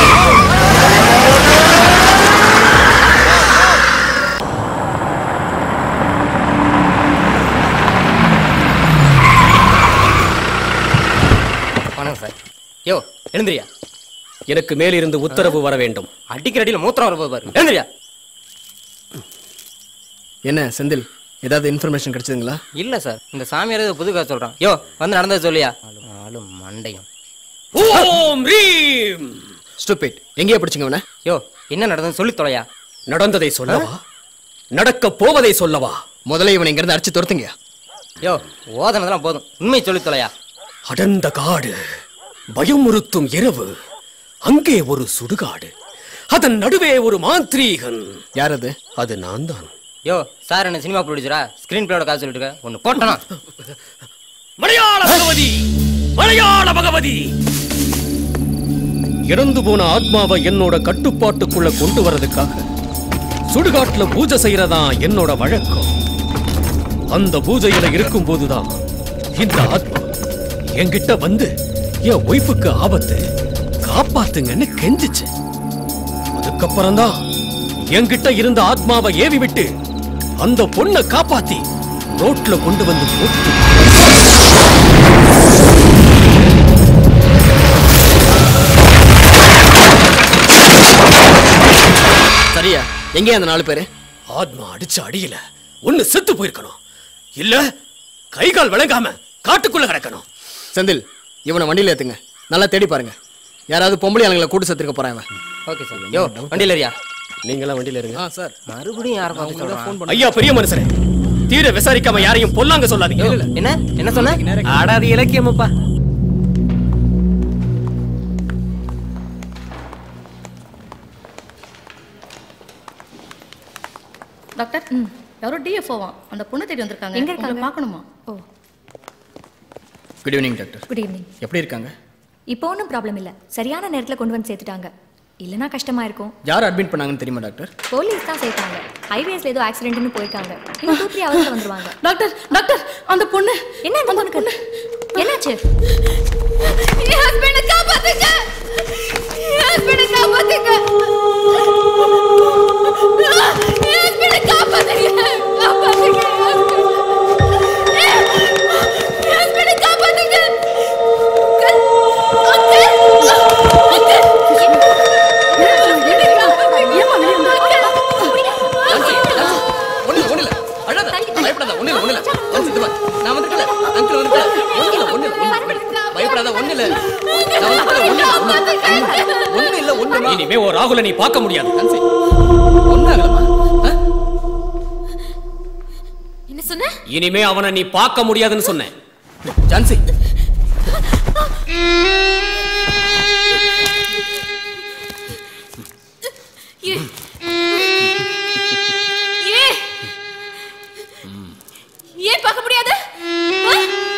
வணக்கம் சார் யோ எழுந்திரியா எனக்கு மேலிருந்து உத்தரவு வர வேண்டும் அடிக்கிற அடியில் மூத்திரம் வரப்போது பாரு எழுந்திரியா என்ன செந்தில் ஏதாவது இன்ஃபர்மேஷன் கிடைச்சதுங்களா இல்ல சார் இந்த சாமியார் ஏதோ புது கதை சொல்றான் யோ வந்து நடந்தது சொல்லியா ஆளும் ஆளும் மண்டையும் ஓம் ரீம் ஸ்டூபிட் எங்கேயே பிடிச்சிங்க அவனை யோ என்ன நடந்ததுன்னு சொல்லி தொலையா நடந்ததை சொல்லவா நடக்க போவதை சொல்லவா முதல்ல இவனை இங்கிருந்து அடிச்சு துரத்துங்கயா யோ ஓதனதெல்லாம் போதும் உண்மை சொல்லி தொலையா அடர்ந்த காடு பயமுறுத்தும் இரவு அங்கே ஒரு சுடுகாடு அதன் நடுவே ஒரு மாந்திரீகன் யார் அது அது நான் தான் யோ சார் என்ன சினிமா ப்ரொடியூசரா ஸ்கிரீன் பிளேயோட காசு சொல்லிட்டு இருக்க ஒன்னு போட்டனா மலையாள பகவதி மலையாள பகவதி இறந்து போன ஆத்மாவை என்னோட கட்டுப்பாட்டுக்குள்ள கொண்டு வரதுக்காக சுடுகாட்டுல பூஜை செய்யறதா என்னோட வழக்கம் அந்த பூஜையில இருக்கும் போதுதான் இந்த ஆத்மா என்கிட்ட வந்து என் ஒய்ஃபுக்கு ஆபத்து காப்பாத்துங்கன்னு கெஞ்சிச்சு அதுக்கப்புறம் தான் என்கிட்ட இருந்த ஆத்மாவை ஏவி விட்டு அந்த பொண்ணை காப்பாத்தி ரோட்ல கொண்டு வந்து போட்டு சரியா எங்கே அந்த நாலு பேரு ஆத்மா அடிச்ச அடியில ஒண்ணு செத்து போயிருக்கணும் இல்ல கை கால் விளங்காம காட்டுக்குள்ள கிடக்கணும் செந்தில் இவனை வண்டியில ஏத்துங்க நல்லா தேடி பாருங்க யாராவது பொம்பளை ஆளுங்களை கூட்டு சேர்த்துருக்க போறாங்க ஓகே சார் யோ வண்டியில ஏறியா நீங்களாம் வண்டியில இருங்க ஆ சார் மறுபடியும் யாரை பார்த்து சொல்றான்? ஃபோன் பண்ண ஐயா பெரிய மனுஷரே தீர விசாரிக்காம யாரையும் பொல்லாங்க சொல்லாதீங்க என்ன என்ன சொன்ன ஆடாது இலக்கியமப்பா டாக்டர் யாரோ டிஎஃப்ஓவா அந்த பொண்ணை தேடி வந்திருக்காங்க எங்க இருக்காங்க? உங்களை பார்க்கணுமா oh good evening doctor good evening எப்படி இருக்காங்க இப்போ ஒன்றும் ப்ராப்ளம் இல்லை சரியான நேரத்தில் கொண்டு வந்து சேர்த்துட்டாங்க இல்லைனா கஷ்டமா இருக்கும் யார் அட்மிட் பண்ணாங்கன்னு தெரியுமா டாக்டர் போலீஸ் தான் சேர்த்தாங்க ஹைவேஸ்ல ஏதோ ஆக்சிடென்ட்னு போயிருக்காங்க இன்னும் டூ த்ரீ ஹவர்ஸ்ல வந்துருவாங்க டாக்டர் டாக்டர் அந்த பொண்ணு என்ன அந்த பொண்ணுக்கு என்னாச்சு என் ஹஸ்பண்ட காப்பாத்துங்க என் ஹஸ்பண்ட காப்பாத்துங்க என் ஹஸ்பண்ட காப்பாத்துங்க காப்பாத்துங்க என் ஹஸ்பண்ட காப்பாத்துங்க ஒண்ணு ஒண்ணு இல்ல அழாத பயப்படாத ஒண்ணு இல்ல ஒண்ணு இல்ல ஜான்சி, இது பாரு. நான் வந்துட்டல அங்கிள் வந்துட்டல ஒண்ணு இல்ல ஒண்ணு இல்ல ஒண்ணு இல்ல. பயப்படாத ஒண்ணு இல்ல நான் வந்துட்டல ஒண்ணு இல்ல ஒண்ணு ஒண்ணு இல்ல ஒண்ணு இனிமே ஒரு ராகுல நீ பார்க்க முடியாது ஜான்சி ஒண்ணு ஆகலமா என்ன சொன்ன இனிமே அவனை நீ பார்க்க முடியாதுன்னு சொன்னேன் ஜான்சி ஏ ஏ ஏன் பார்க்க முடியாது ஆ?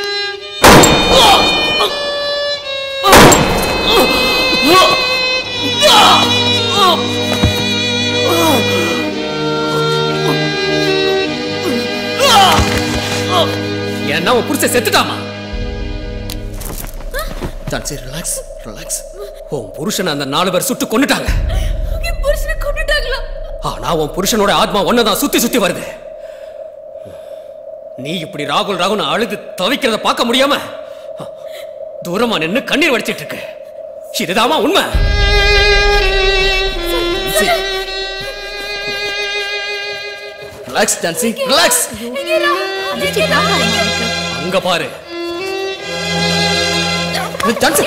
ஏன்னா உன் புருஷன் செத்துட்டாமா ஜான்சி ரிலாக்ஸ் ரிலாக்ஸ் உன் புருஷனை அந்த நாலு பேர் சுட்டு கொன்னுட்டாங்க என் புருஷனை கொண்டுட்டாங்களா ஆனா உன் புருஷனோட ஆத்மா ஒன்னதான் சுத்தி சுத்தி வருது நீ இப்படி ராகுல் ராகுல் அழுது தவிக்கிறத பார்க்க முடியாம தூரமா நின்னு கண்ணீர் வடிச்சிட்டு இருக்கு இதுதாமா உண்மை ரிலாக்ஸ் ஜான்சி ரிலாக்ஸ் அதிர்ச்சி தான் அங்க பாரு ஜான்சி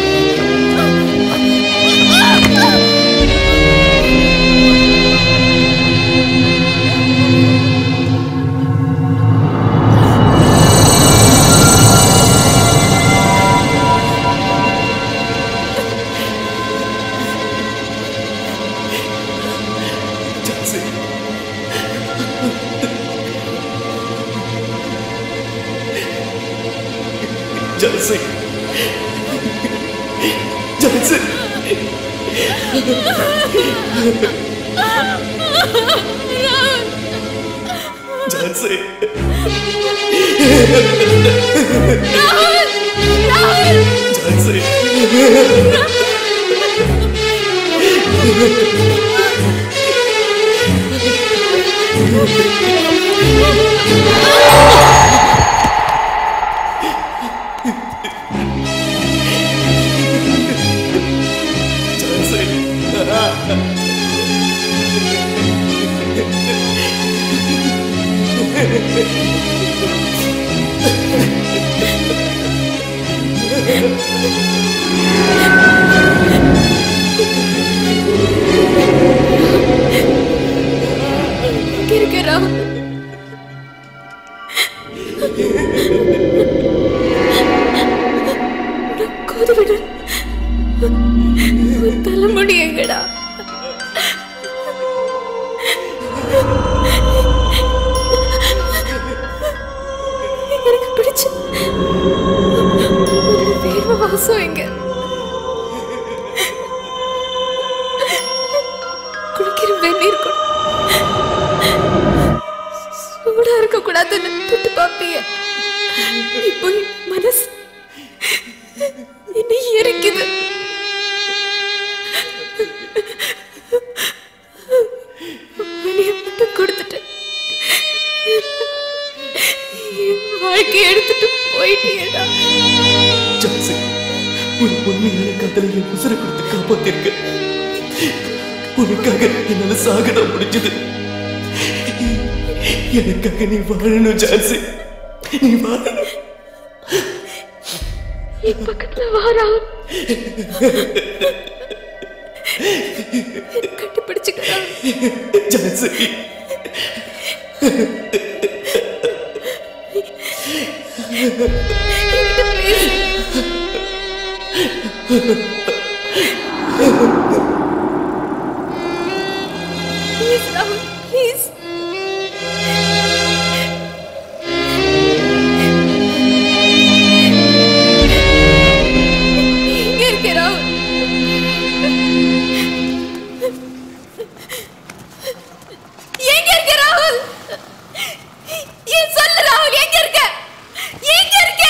ஜல்சி ஜல்சி ஜல்சி ஜல்சி இங்க இருக்கிறா கோது விடு தலைமுடி எங்கடா வாசம் எங்க குளிக்கிற வெந்நீர் கூட சூடா இருக்க கூடாதுன்னு தொட்டு பாப்பீங்க இப்போ என் மனசு என்ன எரிக்குது மணியை மட்டும் கொடுத்துட்டேன் என் வாழ்க்கையை எடுத்துட்டு போயிட்டேடா ஜான்சி ஒரு உண்மையான காதலை என் உசுரை கொடுத்து காப்பாத்திருக்க உனக்காக என்னால சாகதான் முடிஞ்சது எனக்காக நீ வாழணும் ஜான்சி நீ வாழணும் என் பக்கத்துல வாரா கட்டிப்பிடிச்சுக்கடா ஜான்சி என்கிட்ட பேசு ப்ளீஸ் ராகுல் ப்ளீஸ் எங்க இருக்க ராகுல் எங்க இருக்க ராகுல் ஏன் சொல்லு ராகுல் எங்க இருக்க எங்க இருக்க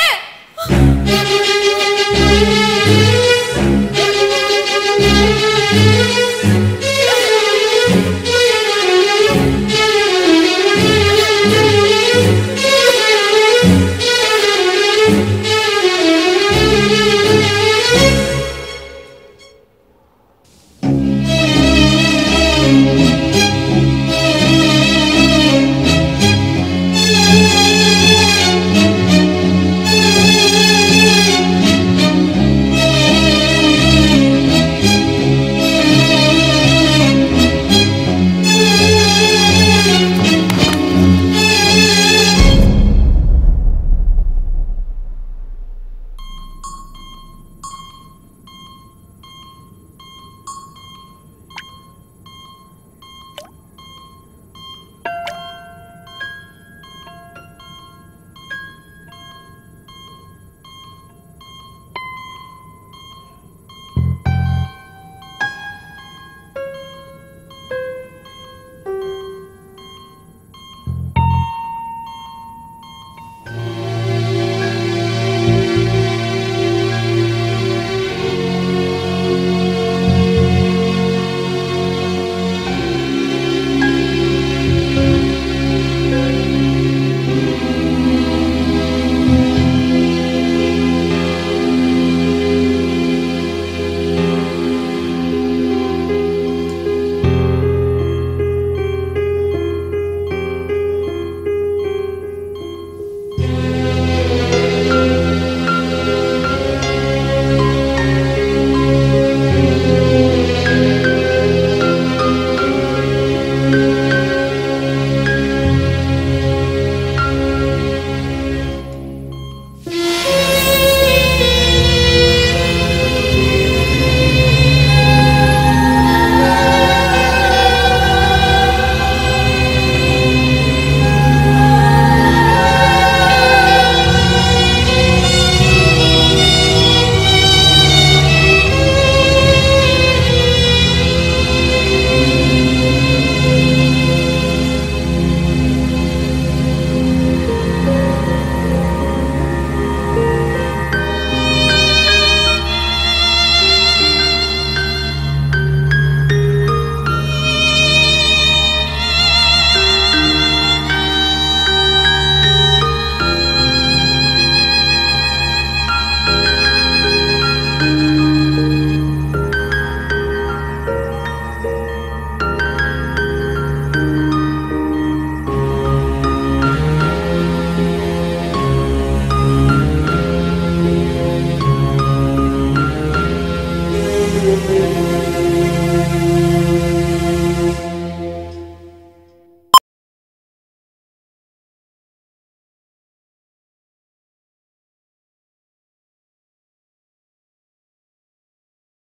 Thank you.